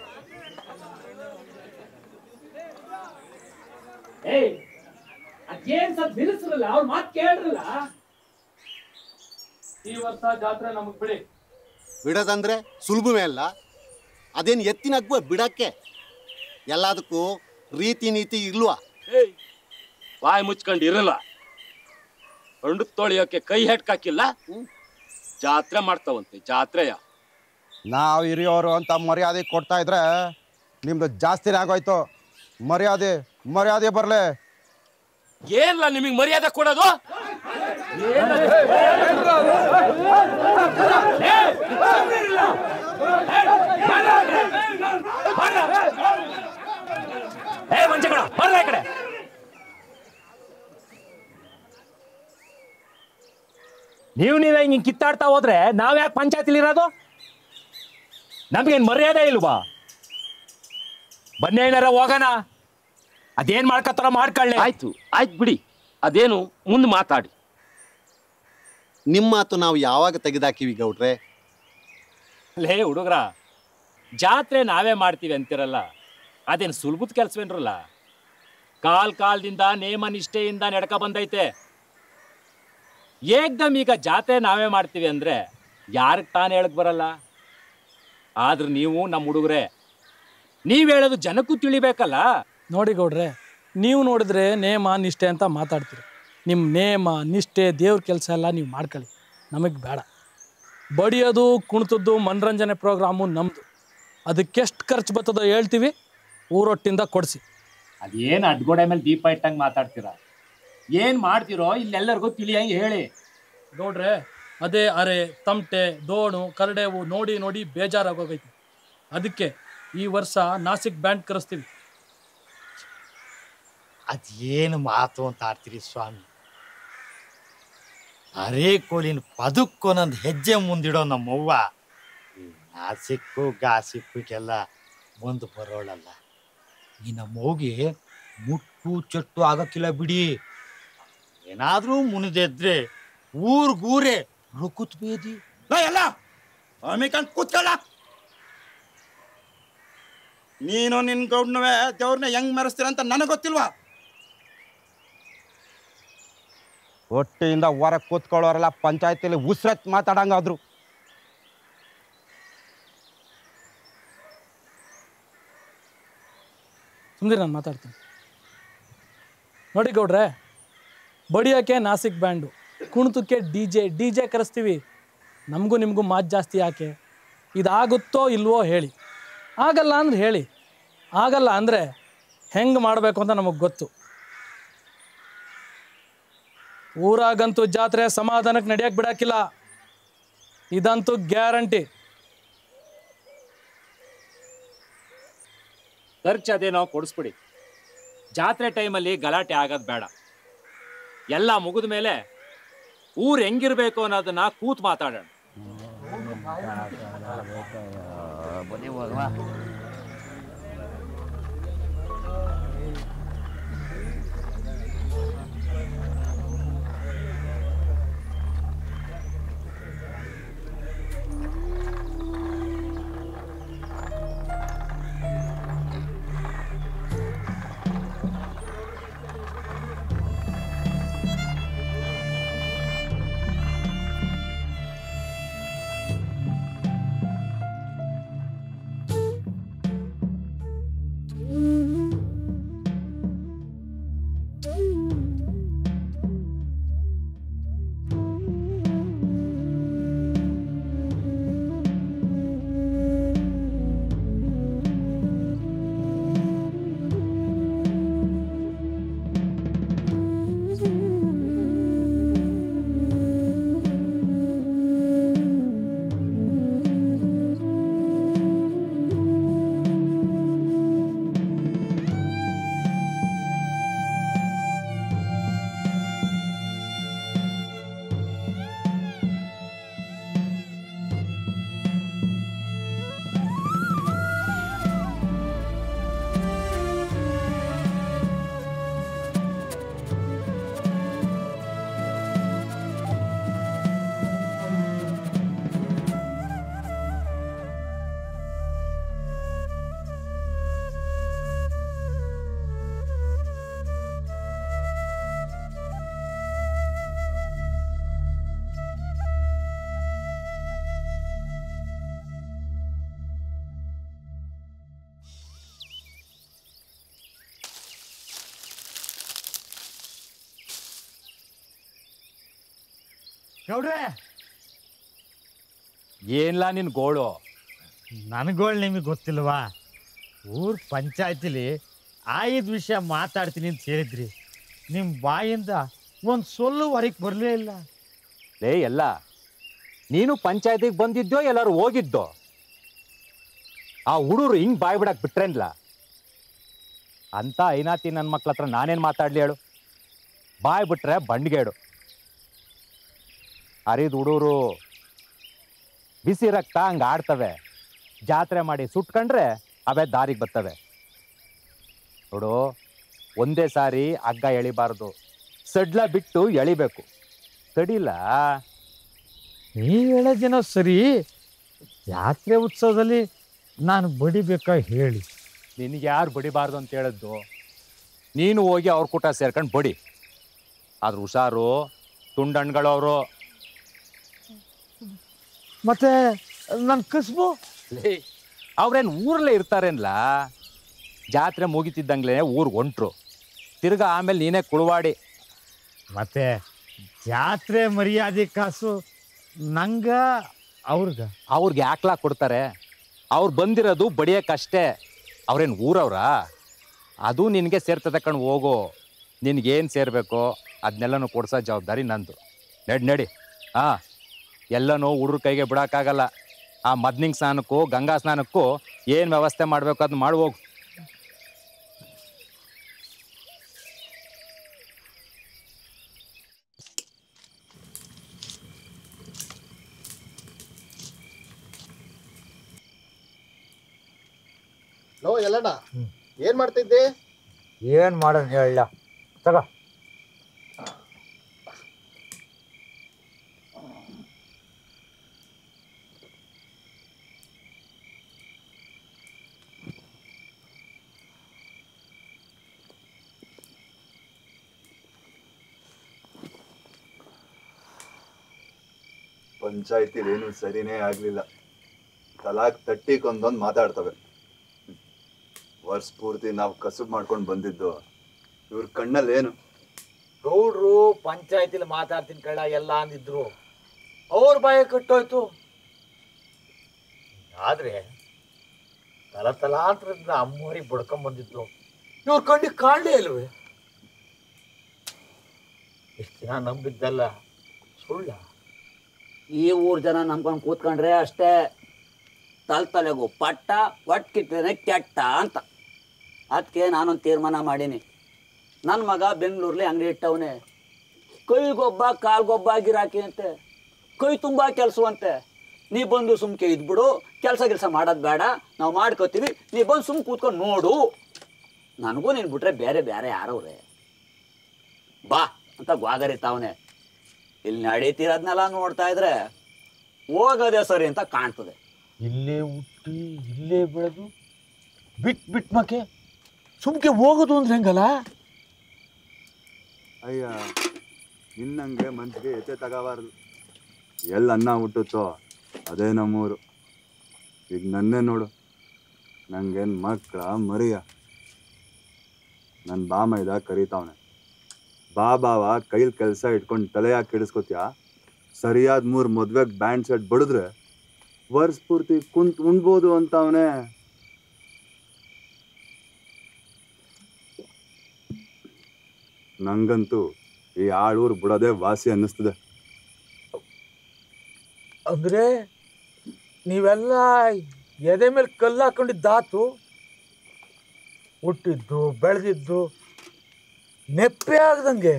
ಏಯ್ ಅದೇನ್ ಸ್ವಲ್ಪ ನಿಲ್ಲಿಸ್ರಲ್ಲ ಅವ್ರ ಮಾತು ಕೇಳ್ರಲ್ಲ ಈ ವರ್ಷ ಜಾತ್ರೆ ನಮಗ್ ಬಿಡಿ ಬಿಡೋದಂದ್ರೆ ಸುಲಭವೇ ಅಲ್ಲ ಅದೇನು ಎತ್ತಿನಗ್ಬ ಬಿಡಕ್ಕೆ ಎಲ್ಲದಕ್ಕೂ ರೀತಿ ನೀತಿ ಇಲ್ವಾ ಬಾಯಿ ಮುಚ್ಕೊಂಡು ಇರಲ್ಲ ಹಂಡು ತೊಳಿಯೋಕೆ ಕೈ ಹೆಟ್ಕಾಕಿಲ್ಲ ಜಾತ್ರೆ ಮಾಡ್ತಾವಂತೆ ಜಾತ್ರೆಯ ನಾವು ಹಿರಿಯೋರು ಅಂತ ಮರ್ಯಾದೆ ಕೊಡ್ತಾ ಇದ್ರೆ ನಿಮ್ದು ಜಾಸ್ತಿನೇ ಆಗೋಯ್ತು ಮರ್ಯಾದೆ ಮರ್ಯಾದೆ ಬರಲೇ ಏನ್ಲ ನಿಮಗೆ ಮರ್ಯಾದೆ ಕೊಡೋದು ಏ ಮಂಚಗಳ ಬರ್ಲ ಈ ಕಡೆ ನೀವು ನೀವೇ ಹಿಂಗೆ ಕಿತ್ತಾಡ್ತಾ ಹೋದ್ರೆ ನಾವ್ ಯಾಕೆ ಪಂಚಾಯತಿಲಿ ಇರೋದು ನಮ್ಗೇನ್ ಮರ್ಯಾದೆ ಇಲ್ವಾ ಬನ್ನಿ ಏನಾರ ಹೋಗೋಣ ಅದೇನ್ ಮಾಡ್ಕತ್ತಾರ ಮಾಡ್ಕೊಳ್ಳಿ ಆಯ್ತು ಆಯ್ತು ಬಿಡಿ ಅದೇನು ಮುಂದೆ ಮಾತಾಡಿ ನಿಮ್ಮ ಮಾತು ನಾವು ಯಾವಾಗ ತೆಗೆದಾಕಿವಿ ಗೌಡ್ರೆ ಲೇ ಹುಡುಗ್ರ ಜಾತ್ರೆ ನಾವೇ ಮಾಡ್ತೀವಿ ಅಂತಿರಲ್ಲ ಅದೇನು ಸುಲಭದ ಕೆಲಸವೇನ್ರಲ್ಲ ಕಾಲ್ ಕಾಲದಿಂದ ನೇಮ ನಿಷ್ಠೆಯಿಂದ ನಡ್ಕ ಬಂದೈತೆ ಏಕ್ದಮ್ ಈಗ ಜಾತ್ರೆ ನಾವೇ ಮಾಡ್ತೀವಿ ಅಂದ್ರೆ ಯಾರಿಗೆ ತಾನು ಹೇಳಕ್ ಬರಲ್ಲ ಆದ್ರೆ ನೀವು ನಮ್ಮ ಹುಡುಗರೇ ನೀವು ಹೇಳೋದು ಜನಕ್ಕೂ ತಿಳಿಬೇಕಲ್ಲ ನೋಡಿ ಗೌಡ್ರೆ ನೀವು ನೋಡಿದ್ರೆ ನೇಮ ನಿಷ್ಠೆ ಅಂತ ಮಾತಾಡ್ತೀರಿ ನಿಮ್ಮ ನೇಮ ನಿಷ್ಠೆ ದೇವ್ರ ಕೆಲಸ ಎಲ್ಲ ನೀವು ಮಾಡ್ಕೊಳ್ಳಿ ನಮಗೆ ಬೇಡ ಬಡಿಯೋದು ಕುಣಿತದ್ದು ಮನರಂಜನೆ ಪ್ರೋಗ್ರಾಮು ನಮ್ಮದು ಅದಕ್ಕೆಷ್ಟು ಖರ್ಚು ಬರ್ತದೋ ಹೇಳ್ತೀವಿ ಊರೊಟ್ಟಿಂದ ಕೊಡಿಸಿ ಅದೇನು ಅಡ್ಗೋಡೆ ಮೇಲೆ ದೀಪ ಇಟ್ಟಂಗೆ ಮಾತಾಡ್ತೀರಾ ಏನು ಮಾಡ್ತಿರೋ ಇಲ್ಲೆಲ್ಲರಿಗೂ ತಿಳಿಯಂಗೆ ಹೇಳಿ ಗೌಡ್ರೆ ಅದೇ ಅರೆ ತಮಟೆ ದೋಣು ಕರಡೆವು ನೋಡಿ ನೋಡಿ ಬೇಜಾರಾಗೋಗೈತಿ ಅದಕ್ಕೆ ಈ ವರ್ಷ ನಾಸಿಕ್ ಬ್ಯಾಂಡ್ ಕರೆಸ್ತೀವಿ ಅದೇನು ಮಾತು ಅಂತ ಆಡ್ತೀರಿ ಸ್ವಾಮಿ ಅರೇ ಕೋಲಿನ ಪದಕ್ಕೊಂದೊಂದು ಹೆಜ್ಜೆ ಮುಂದಿಡೋ ನಮ್ಮವ್ವ ಈ ನಾಸಿಕ್ಕು ಗಾಸಿಕ್ಕಿಗೆಲ್ಲ ಮುಂದೆ ಬರೋಳಲ್ಲ ಈ ನಮ್ಮವ್ಗೆ ಮುಟ್ಟು ಚಟ್ಟು ಆಗಕ್ಕಿಲ್ಲ ಬಿಡಿ ಏನಾದ್ರೂ ಮುನಿದೆದ್ರೆ ಊರ್ಗೂರೇ ರುಕುತ್ ಬೇದಿ ಎಲ್ಲ ಅಮಿಕಂಡ್ ಕೂತ್ಕೊಳ್ಳ ನೀನು ನಿನ್ ಗೌಡ್ನವೇ ದೇವ್ರನ್ನ ಹೆಂಗ್ ಮೆರೆಸ್ತೀರ ಅಂತ ನನಗೆ ಗೊತ್ತಿಲ್ವಾ ಹೊಟ್ಟೆಯಿಂದ ಹೊರಗೆ ಕೂತ್ಕೊಳ್ಳೋರೆಲ್ಲ ಪಂಚಾಯತಿಲಿ ಉಸ್ರತ್ ಮಾತಾಡಂಗಾದ್ರು ಸುಮ್ಮನೆ ನಾನು ಮಾತಾಡ್ತೀನಿ ನೋಡಿ ಗೌಡ್ರೆ ಬಡಿಯೋಕ್ಕೆ ನಾಸಿಕ್ ಬ್ಯಾಂಡು ಕುಣಿತಕ್ಕೆ ಡಿ ಜೆ ಡಿ ಜೆ ಕರೆಸ್ತೀವಿ ನಮಗೂ ನಿಮಗೂ ಮಾತು ಜಾಸ್ತಿ ಯಾಕೆ ಇದಾಗುತ್ತೋ ಇಲ್ವೋ ಹೇಳಿ ಆಗಲ್ಲ ಅಂದ್ರೆ ಹೇಳಿ ಆಗಲ್ಲ ಅಂದರೆ ಹೆಂಗೆ ಮಾಡಬೇಕು ಅಂತ ನಮಗೆ ಗೊತ್ತು ಊರಾಗಂತೂ ಜಾತ್ರೆ ಸಮಾಧಾನಕ್ಕೆ ನಡೆಯಕ್ಕೆ ಬಿಡಕ್ಕಿಲ್ಲ ಇದಂತೂ ಗ್ಯಾರಂಟಿ ಖರ್ಚು ಅದೇನೋ ಕೊಡಿಸ್ಬಿಡಿ ಜಾತ್ರೆ ಟೈಮಲ್ಲಿ ಗಲಾಟೆ ಆಗೋದು ಬೇಡ ಎಲ್ಲ ಮುಗಿದ ಮೇಲೆ ಊರು ಹೆಂಗಿರ್ಬೇಕು ಅನ್ನೋದನ್ನ ಕೂತ್ ಮಾತಾಡೋಣ ಗೌಡ್ರೆ ಏನ್ಲ ನಿನ್ ಗೋಳು ನನಗೋಳು ನಿಮಗೆ ಗೊತ್ತಿಲ್ವಾ ಊರ್ ಪಂಚಾಯತಿಲಿ ಆಯ್ದ ವಿಷಯ ಮಾತಾಡ್ತೀನಿ ಅಂತ ಹೇಳಿದ್ರಿ ನಿಮ್ಮ ಬಾಯಿಂದ ಒಂದು ಸೊಲ್ಲು ಹೊರಗೆ ಬರಲೇ ಇಲ್ಲ ಲೇ ಎಲ್ಲ ನೀನು ಪಂಚಾಯತಿಗೆ ಬಂದಿದ್ದೋ ಎಲ್ಲರೂ ಹೋಗಿದ್ದೋ ಆ ಹುಡುಗರು ಹಿಂಗ್ ಬಾಯ್ ಬಿಡಕ್ ಬಿಟ್ರೇನ್ಲ ಅಂತ ಐನಾತಿ ನನ್ನ ಮಕ್ಳ ಹತ್ರ ನಾನೇನು ಮಾತಾಡ್ಲಿ ಹೇಳು ಬಾಯ್ ಬಿಟ್ರೆ ಬಂಡ್ಗೇಡು ಹರಿದ ಹುಡುಗರು ಬಿಸಿ ರಕ್ತ ಹಂಗೆ ಆಡ್ತವೆ ಜಾತ್ರೆ ಮಾಡಿ ಸುಟ್ಕೊಂಡ್ರೆ ಅವೇ ದಾರಿಗೆ ಬರ್ತವೆ ನೋಡು ಒಂದೇ ಸಾರಿ ಹಗ್ಗ ಎಳಿಬಾರ್ದು ಸಡ್ಲ ಬಿಟ್ಟು ಎಳಿಬೇಕು ತಡಿಲ್ಲ ನೀವು ಹೇಳೋದೇನೋ ಸರಿ ಜಾತ್ರೆ ಉತ್ಸವದಲ್ಲಿ ನಾನು ಬಡಿಬೇಕಾ ಹೇಳಿ ನಿನಗೆ ಯಾರು ಬಡಿಬಾರ್ದು ಅಂತ ಹೇಳಿದ್ದು ನೀನು ಹೋಗಿ ಅವ್ರ ಕೂಟ ಸೇರ್ಕೊಂಡು ಬಡಿ ಆದ್ರೆ ಹುಷಾರು ತುಂಡಣ್ಗಳವರು ಮತ್ತೆ ನನ್ನ ಕಸ್ಬು ಅವ್ರೇನು ಊರಲ್ಲೇ ಇರ್ತಾರೇನ್ಲ ಜಾತ್ರೆ ಮುಗಿತಿದ್ದಂಗ್ಲೇ ಊರಿಗೆ ಹೊಂಟ್ರು ತಿರ್ಗಾ ಆಮೇಲೆ ನೀನೇ ಕುಳುವಾಡಿ ಮತ್ತೆ ಜಾತ್ರೆ ಮರ್ಯಾದೆ ಕಾಸು ನಂಗ ಅವ್ರಿಗ ಅವ್ರಿಗೆ ಯಾಕ್ಲಾ ಕೊಡ್ತಾರೆ ಅವ್ರು ಬಂದಿರೋದು ಬಡಿಯೋಕ್ಕಷ್ಟೇ ಅವ್ರೇನು ಊರವ್ರಾ ಅದು ನಿನಗೆ ಸೇರ್ತದೆ ಕಣ್ ಹೋಗು ನಿನಗೇನು ಸೇರಬೇಕೋ ಅದನ್ನೆಲ್ಲನೂ ಕೊಡ್ಸೋ ಜವಾಬ್ದಾರಿ ನಂದು ನಡಿ ನಡಿ ಹಾಂ ಎಲ್ಲನೂ ಹುಡ್ರ ಕೈಗೆ ಬಿಡೋಕ್ಕಾಗಲ್ಲ ಆ ಮದ್ನಿಂಗ್ ಸ್ನಾನಕ್ಕೂ ಗಂಗಾ ಸ್ನಾನಕ್ಕೂ ಏನು ವ್ಯವಸ್ಥೆ ಮಾಡಬೇಕು ಅದನ್ನ ಮಾಡಿ ಹೋಗು ಲೋ ಎಲ್ಲಣ್ಣ ಏನ್ ಮಾಡ್ತಿದ್ದೆ ಏನು ಮಾಡೋಣ ಹೇಳ ತಗೋ ಪಂಚಾಯತಿಲಿ ಏನು ಸರಿನೇ ಆಗಲಿಲ್ಲ ತಲಾಕ್ ತಟ್ಟಿಕೊಂದೊಂದು ಮಾತಾಡ್ತವೆ ವರ್ಷ ಪೂರ್ತಿ ನಾವು ಕಸುಬು ಮಾಡ್ಕೊಂಡು ಬಂದಿದ್ದು ಇವ್ರ ಕಣ್ಣಲ್ಲಿ ಏನು ಗೌಡ್ರು ಪಂಚಾಯತಿಲಿ ಮಾತಾಡ್ತೀನಿ ಕಳ್ಳ ಎಲ್ಲ ಅಂದಿದ್ರು ಅವ್ರ ಬಾಯ ಕಟ್ಟೋಯ್ತು ಆದ್ರೆ ತಲ ತಲಾಂತರದಿಂದ ಅಮ್ಮೋರಿಗೆ ಬಡ್ಕೊಂಡ್ ಬಂದಿದ್ದು ಇವ್ರ ಕಣ್ಣಿಗೆ ಕಾಣಲೇ ಇಲ್ವೇ ಎಷ್ಟು ದಿನ ನಂಬಿದ್ದಲ್ಲ ಸುಳ್ಳ ಈ ಊರ್ ಜನ ನಂಬ್ಕೊಂಡು ಕೂತ್ಕೊಂಡ್ರೆ ಅಷ್ಟೇ ತಲ್ ತಲೆಗೂ ಪಟ್ಟ ಒಟ್ಟು ಕಿಟ್ರೆ ಕೆಟ್ಟ ಅಂತ ಅದಕ್ಕೆ ನಾನೊಂದು ತೀರ್ಮಾನ ಮಾಡೀನಿ ನನ್ನ ಮಗ ಬೆಂಗಳೂರಲ್ಲಿ ಅಂಗಡಿ ಇಟ್ಟವನೆ ಕೈಗೊಬ್ಬ ಕಾಲ್ಗೊಬ್ಬ ಗಿರಾಕಿ ಅಂತೆ ಕೈ ತುಂಬ ಕೆಲಸವಂತೆ ನೀ ಬಂದು ಸುಮ್ಕೆ ಇದ್ಬಿಡು ಕೆಲಸ ಕೆಲಸ ಮಾಡೋದು ಬೇಡ ನಾವು ಮಾಡ್ಕೋತೀವಿ ನೀ ಬಂದು ಸುಮ್ ಕೂತ್ಕೊಂಡು ನೋಡು ನನಗೂ ನೀನು ಬಿಟ್ರೆ ಬೇರೆ ಬೇರೆ ಯಾರವ್ರೆ ಬಾ ಅಂತ ಗ್ವಾಗರಿತಾವನೆ ಇಲ್ಲಿ ನಡೀತಿರೋದ್ನೆಲ್ಲ ನೋಡ್ತಾ ಇದ್ರೆ ಹೋಗೋದೇ ಸರಿ ಅಂತ ಕಾಣ್ತದೆ ಇಲ್ಲೇ ಹುಟ್ಟಿ ಇಲ್ಲೇ ಬೆಳೆದು ಬಿಟ್ ಬಿಟ್ ಮಕ್ಕೆ ಸುಮ್ಕೆ ಹೋಗೋದು ಅಂದ್ರೆ ಹೆಂಗಲ್ಲ ಅಯ್ಯ ನಿನ್ನಂಗೆ ಮನ್ಸಿಗೆ ಎತ್ತೆ ತಗೋಬಾರ್ದು ಎಲ್ಲಿ ಅನ್ನ ಹುಟ್ಟುತ್ತೋ ಅದೇ ನಮ್ಮೂರು ಈಗ ನನ್ನೇ ನೋಡು ನಂಗೇನು ಮಕ್ಕಳ ಮರಿಯ ನನ್ನ ಬಾ ಮೈದ ಕರೀತಾವನೆ ಬಾ ಬಾವ ಕೈಲಿ ಕೆಲಸ ಇಟ್ಕೊಂಡು ತಲೆ ಯಾಕೆ ಕೆಡಿಸ್ಕೊತ್ಯಾ ಸರಿಯಾದ ಮೂರು ಮದ್ವೆಗೆ ಬ್ಯಾಂಡ್ ಸೆಟ್ ಬಡಿದ್ರೆ ವರ್ಷ ಪೂರ್ತಿ ಕುಂತ್ ಉಣ್ಬೋದು ಅಂತ ಅವನೇ ನಂಗಂತೂ ಈ ಆಳೂರು ಬಿಡೋದೇ ವಾಸಿ ಅನ್ನಿಸ್ತದೆ ಅಂದ್ರೆ ನೀವೆಲ್ಲ ಎದೆ ಮೇಲೆ ಕಲ್ಲು ಹಾಕೊಂಡಿದ್ದಾತು ಹುಟ್ಟಿದ್ದು ಬೆಳೆದಿದ್ದು ನೆಪ್ಪೆ ಆಗ್ದಂಗೆ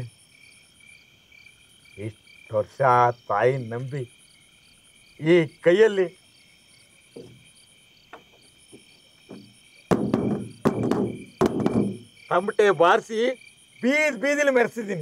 ಇಷ್ಟು ವರ್ಷ ತಾಯಿ ನಂಬಿ ಈ ಕೈಯಲ್ಲಿ ತಮಟೆ ಬಾರಿಸಿ ಬೀದ್ ಬೀದಿಲಿ ಮೆರೆಸಿದ್ದೀನಿ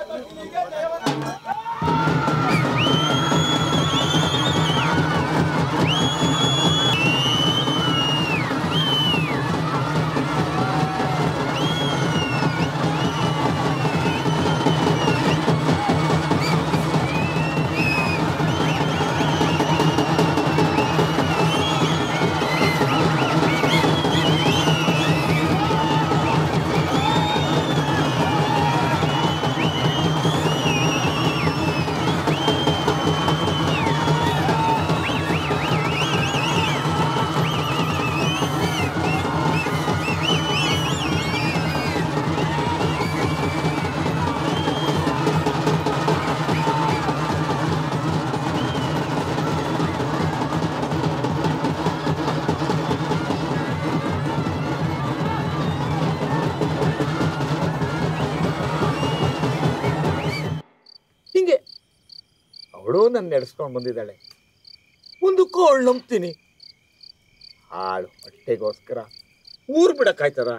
ಹಿಂಗೆ ಅವಳು ನನ್ನ ನಡೆಸ್ಕೊಂಡು ಬಂದಿದ್ದಾಳೆ ಮುಂದಕ್ಕೂ ಅವಳು ನಂಬ್ತೀನಿ ಹಾಳು ಹೊಟ್ಟೆಗೋಸ್ಕರ ಊರು ಬಿಡಕ್ಕಾಯ್ತದ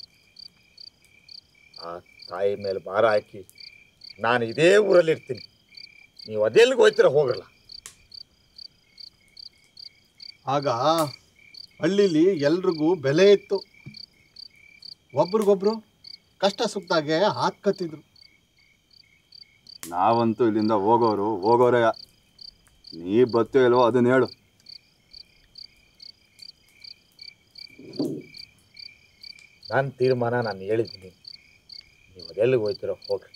ಆ ತಾಯಿ ಮೇಲೆ ಭಾರ ಹಾಕಿ ನಾನು ಇದೇ ಊರಲ್ಲಿ ಇರ್ತೀನಿ ನೀವು ಅದೆಲ್ಲಿಗೆ ಹೋಯ್ತೀರ ಹೋಗಲ್ಲ ಆಗ ಹಳ್ಳಿಲಿ ಎಲ್ರಿಗೂ ಬೆಲೆ ಇತ್ತು ಒಬ್ರಿಗೊಬ್ರು ಕಷ್ಟ ಸುಖದಾಗೆ ಹಾಕತ್ತಿದ್ರು ನಾವಂತೂ ಇಲ್ಲಿಂದ ಹೋಗೋರು ಹೋಗೋರೇ ನೀ ಬತ್ತೋ ಇಲ್ವೋ ಅದನ್ನ ಹೇಳು ನನ್ನ ತೀರ್ಮಾನ ನಾನು ಹೇಳಿದ್ದೀನಿ ನೀವು ಅದೆಲ್ಲಿಗೆ ಹೋಯ್ತೀರೋ ಹೋಗ್ರಿ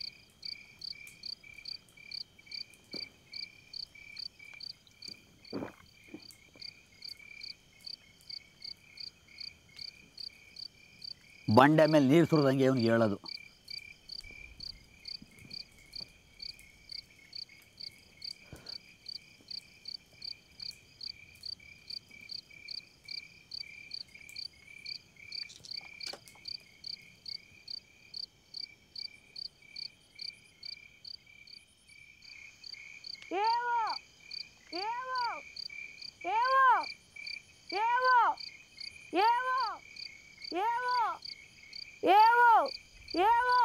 ಬಂಡೆ ಮೇಲೆ ನೀರು ಸುರಿದಂಗೆ ಅವ್ನಿಗೆ ಹೇಳೋದು ಏವೋ ಏವೋ ಏವೋ ಏವೋ ಏವೋ ಏವೋ ಏವೋ ಏವೋ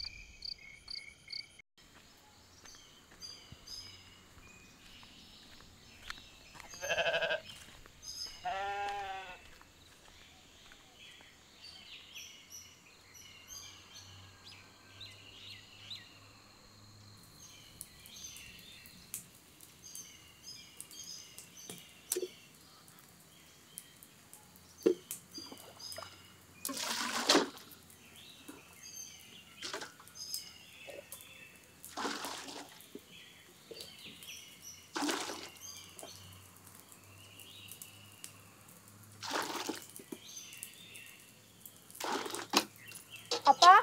ಅಪ್ಪ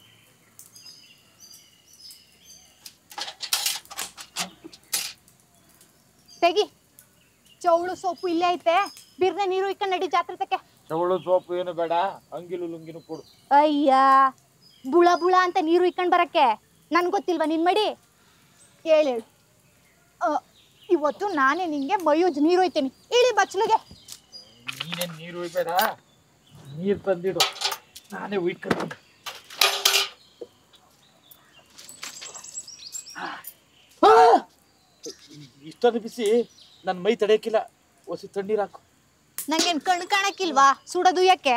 ತೆಗಿ ಚೌಳು ಸೊಪ್ಪು ಇಲ್ಲೇ ಐತೆ ಬಿರ್ನೆ ನೀರು ಇಕ್ಕ ನಡಿ ಜಾತ್ರೆ ತಕ್ಕೆ ಚವಳು ಸೋಪು ಏನು ಬೇಡ ಅಂಗಿಲು ಲುಂಗಿನೂ ಕೊಡು ಅಯ್ಯ ಬುಳ ಬುಳ ಅಂತ ನೀರು ಇಕ್ಕೊಂಡ್ ಬರಕ್ಕೆ ನನ್ ಗೊತ್ತಿಲ್ವಾ ನಿನ್ ಮಡಿ ಹೇಳು ಇವತ್ತು ನಾನೇ ನಿಂಗೆ ಮಯೂಜ್ ನೀರು ಒಯ್ತೀನಿ ಇಳಿ ಬಚ್ಚಲಿಗೆ ನೀನೇನು ನೀರು ಒಯ್ಬೇಡ ನೀರು ತಂದಿಡು ನಾನೇ ಉಯ್ಕೊಂತೀನಿ ಇಷ್ಟೊಂದು ಬಿಸಿ ನನ್ನ ಮೈ ತಡೆಯಕ್ಕಿಲ್ಲ ಒಸಿ ತಣ್ಣೀರು ಹಾಕು ನಂಗೇನ್ ಕಣ್ ಕಾಣಕ್ಕಿಲ್ವಾ ಸುಡೋದು ಯಾಕೆ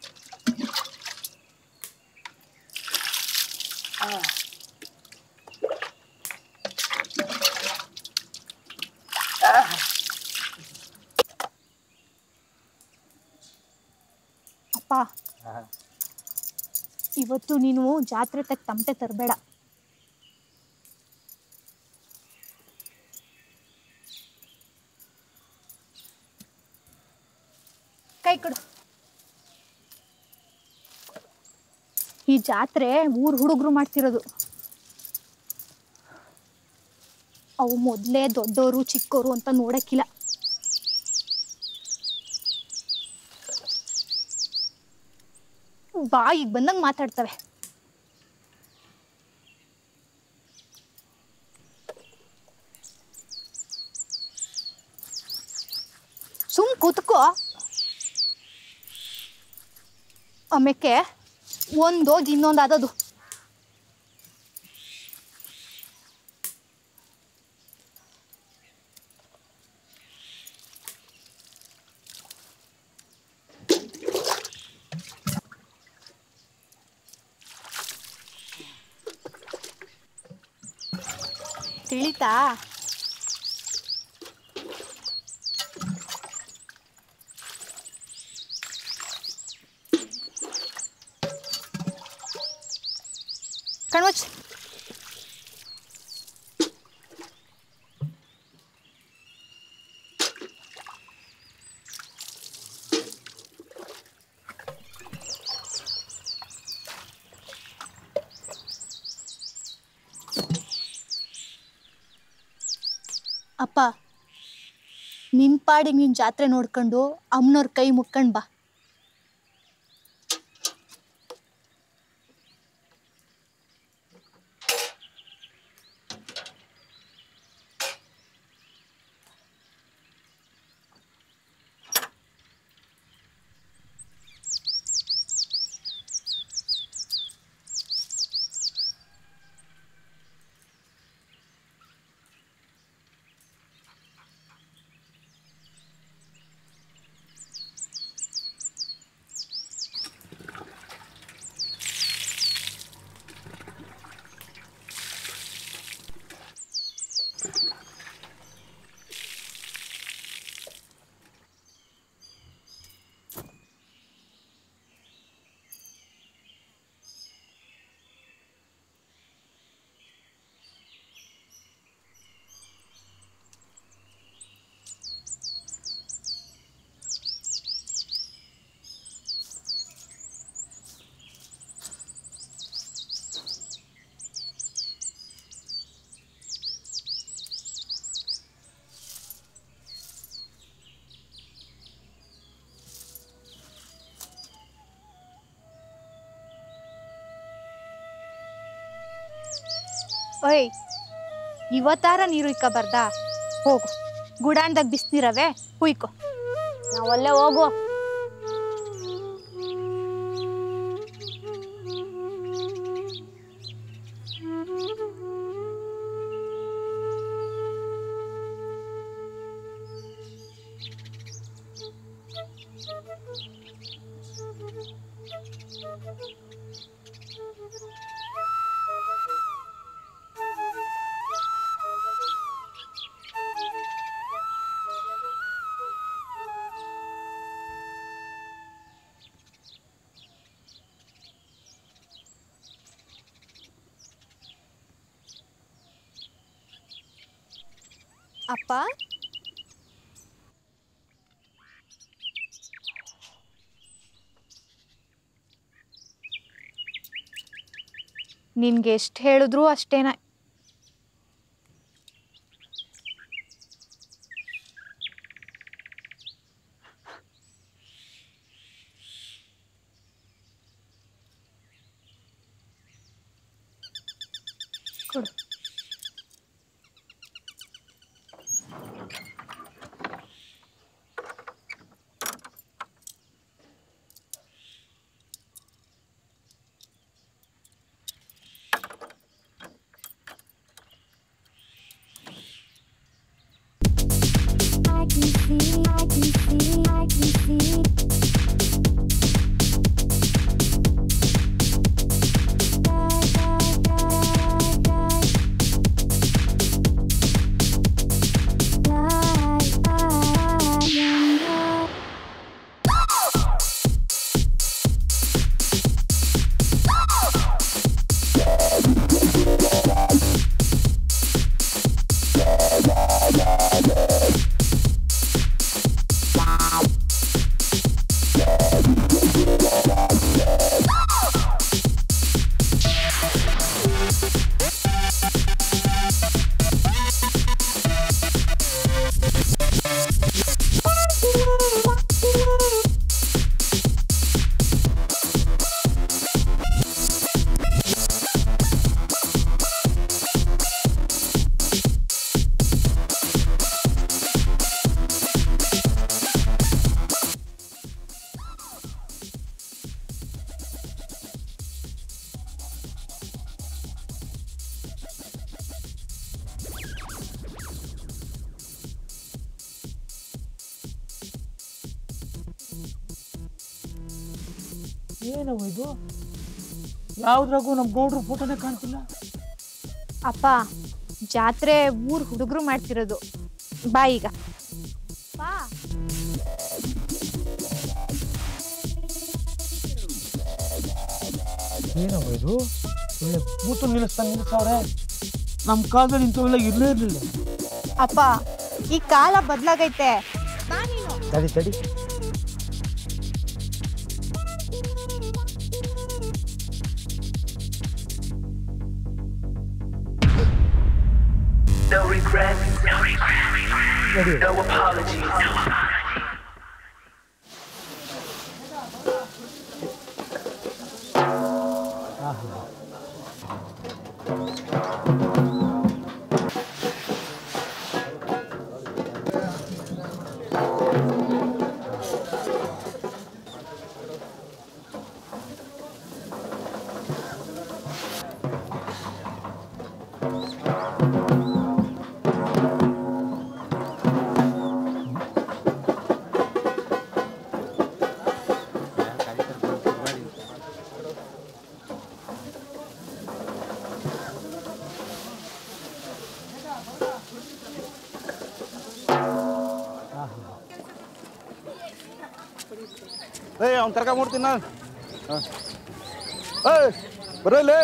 ಅಪ್ಪ ಇವತ್ತು ನೀನು ಜಾತ್ರೆ ತಕ್ಕ ತಮಟೆ ತರಬೇಡ ಕೈ ಕೊಡು ಈ ಜಾತ್ರೆ ಊರ್ ಹುಡುಗರು ಮಾಡ್ತಿರೋದು ಅವು ಮೊದಲೇ ದೊಡ್ಡೋರು ಚಿಕ್ಕೋರು ಅಂತ ನೋಡಕ್ಕಿಲ್ಲ ಬಾಯಿಗೆ ಬಂದಂಗೆ ಮಾತಾಡ್ತವೆ ಸುಮ್ ಕೂತ್ಕೋ ಆಮೇಕೆ ಒಂದೋಗಿ ಇನ್ನೊಂದು ಆದದು ತಿಳಿತಾ ಕಣ್ಮುಚ್ಚ ಅಪ್ಪ ನಿನ್ ಪಾಡಿಗೆ ನಿನ್ ಜಾತ್ರೆ ನೋಡ್ಕೊಂಡು ಅಮ್ಮನವ್ರ ಕೈ ಮುಕ್ಕೊಂಡ್ ಬಾ ಓಯ್ ಇವತ್ತಾರ ನೀರು ಇಕ್ಕ ಬರ್ದಾ ಹೋಗು ಗುಡಾಣ್ದಾಗ ಬಿಸ್ನೀರವೆ ಹುಯ್ಕೊ ನಾವಲ್ಲೇ ಹೋಗು ಅಪ್ಪ ನಿನ್ಗೆ ಎಷ್ಟು ಹೇಳಿದ್ರು ಅಷ್ಟೇನ ಕೊಡು ಏನವ ಇದು ಯಾವ್ದ್ರಾಗೂ ನಮ್ಮ ಗೌಡ್ರ ಫೋಟೋನೇ ಕಾಣ್ತಿಲ್ಲ ಅಪ್ಪ ಜಾತ್ರೆ ಊರ್ ಹುಡುಗರು ಮಾಡ್ತಿರೋದು ಬಾ ಈಗ ಬಾ ಏನವ ಇದು ಒಳ್ಳೆ ಕೂತು ನಿಲ್ಲಿಸ್ತಾನೆ ನಿಲ್ಲಿಸವ್ರೆ ನಮ್ಮ ಕಾಲದಲ್ಲಿ ಇಂಥವೆಲ್ಲ ಇರಲೇ ಇರಲಿಲ್ಲ ಅಪ್ಪ ಈ ಕಾಲ ಬದ್ಲಾಗೈತೆ ತಡಿ ತಡಿ No regret, no regret, no apology, no apology. ಏಯ್ ಅವ್ನು ಕರ್ಕೊಂಡ್ಬಿಡ್ತೀನಿ ನಾನು ಹಾಂ ಏಯ್ ಬರೋ ಇಲ್ಲಿ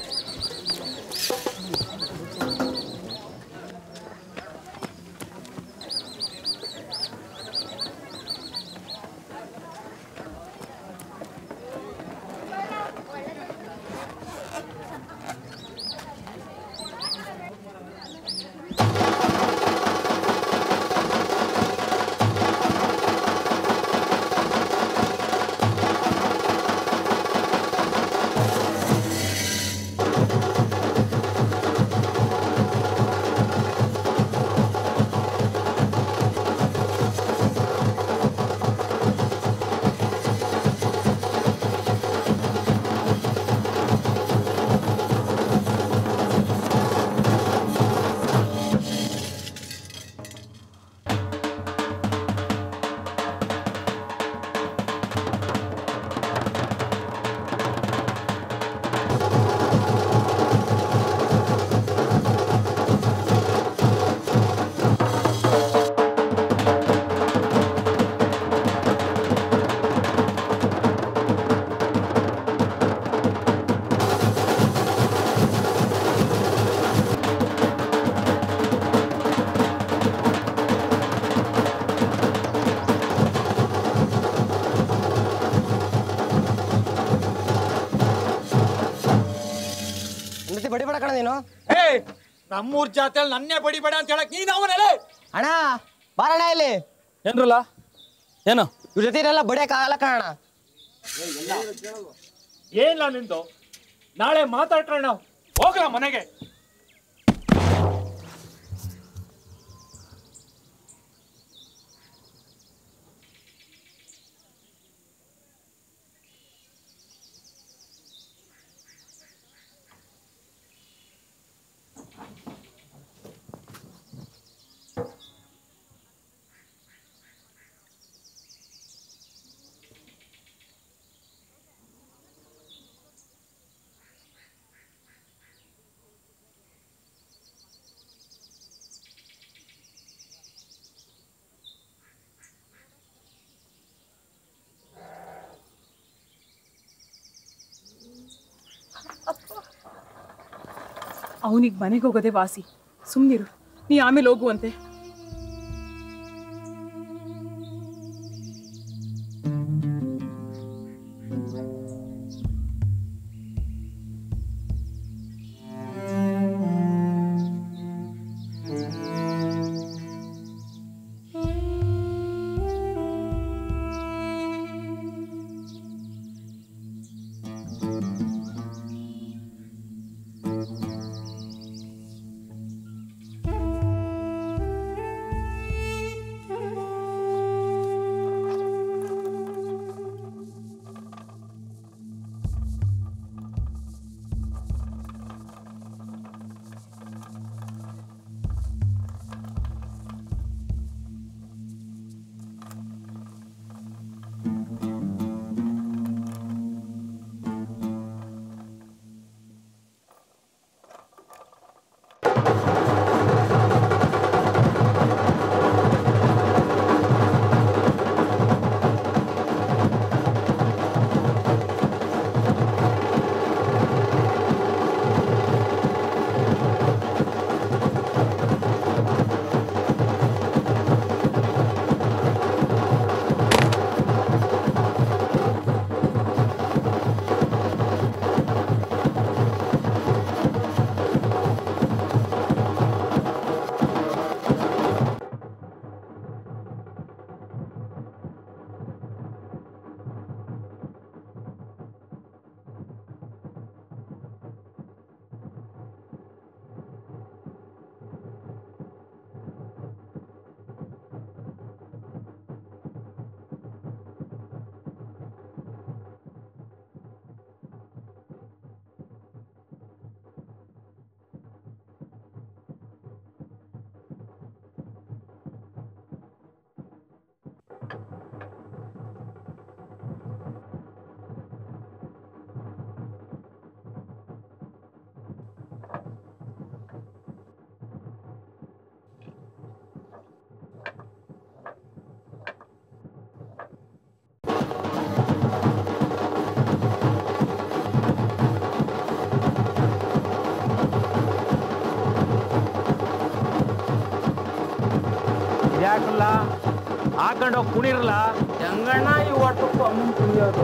ಹೆಂಡತಿ ಬಡಿಬೇಡ ಕಣ ನೀನು ಏಯ್ ನಮ್ಮೂರ್ ಜಾತ್ರೆಯಲ್ಲಿ ನನ್ನೇ ಬಡಿಬೇಡ ಅಂತ ಹೇಳಕ್ ನೀನ್ ಅವನಲ್ಲೇ ಅಣ್ಣ ಬಾರಣ ಇಲ್ಲಿ ಏನ್ರಲ್ಲ ಏನು ಇವ್ರ ಜೊತೆ ಇರಲ್ಲ ಬಡಿಯಕ್ ಆಗಲ್ಲ ಕಣ ಏನಿಲ್ಲ ನಿಂದು ನಾಳೆ ಮಾತಾಡ್ಕೊಳ್ಳೋಣ ನಾವು ಹೋಗ್ಲ ಮನೆಗೆ ಅವನಿಗೆ ಮನೆಗೆ ಹೋಗೋದೇ ವಾಸಿ ಸುಮ್ಮನಿರು ನೀ ಆಮೇಲೆ ಹೋಗುವಂತೆ ಕುಣಿರಲ್ಲ ಹಾಕೊಂಡೋಗಿ ಕುಣಿರಲ್ಲ ಜಂಗಣ್ಣ ಇವತ್ತು ಕಮ್ಮಿ ಕುಡಿಯೋದು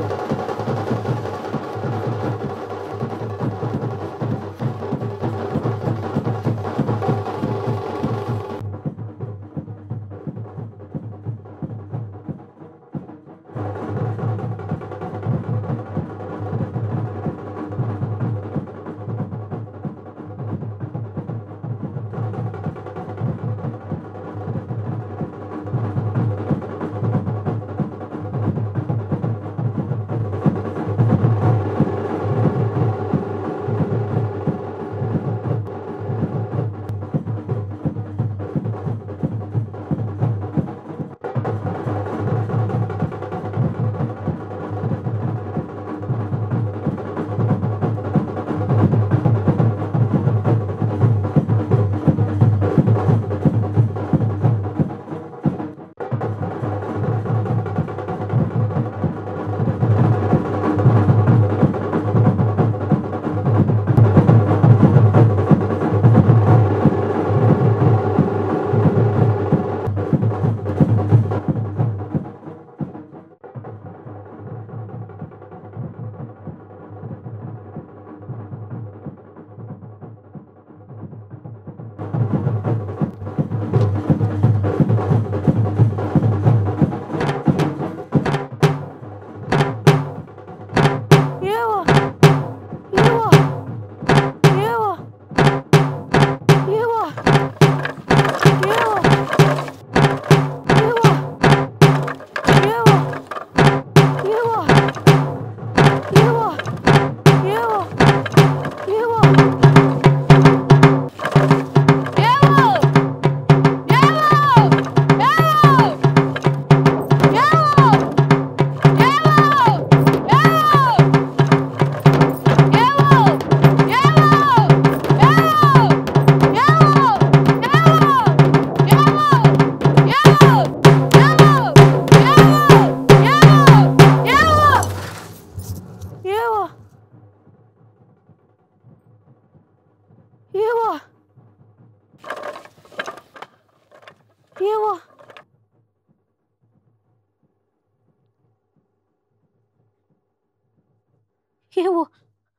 ಹೇವು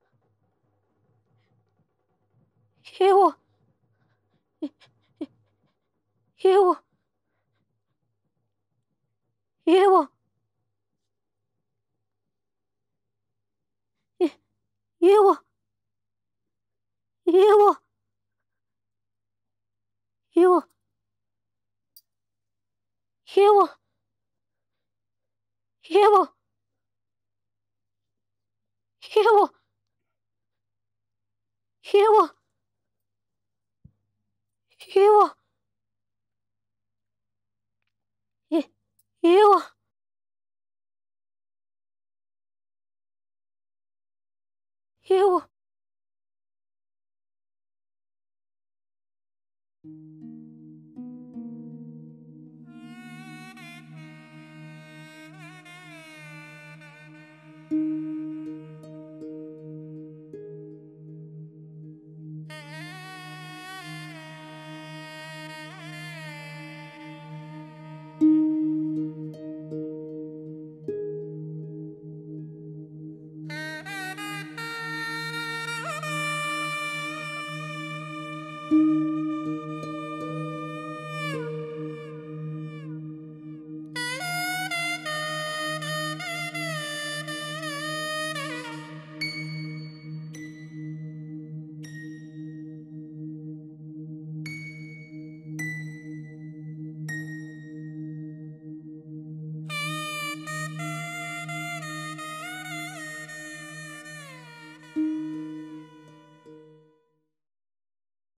ಹೇವು ಹೇವು ಹೇವು ಹೇವು ಹೇವು ಹೇವು ಹೇವು ಹೇವು ಹೇವು ಹೇವು ಹೇವು ಹೇವು ಹೇವು Thank you.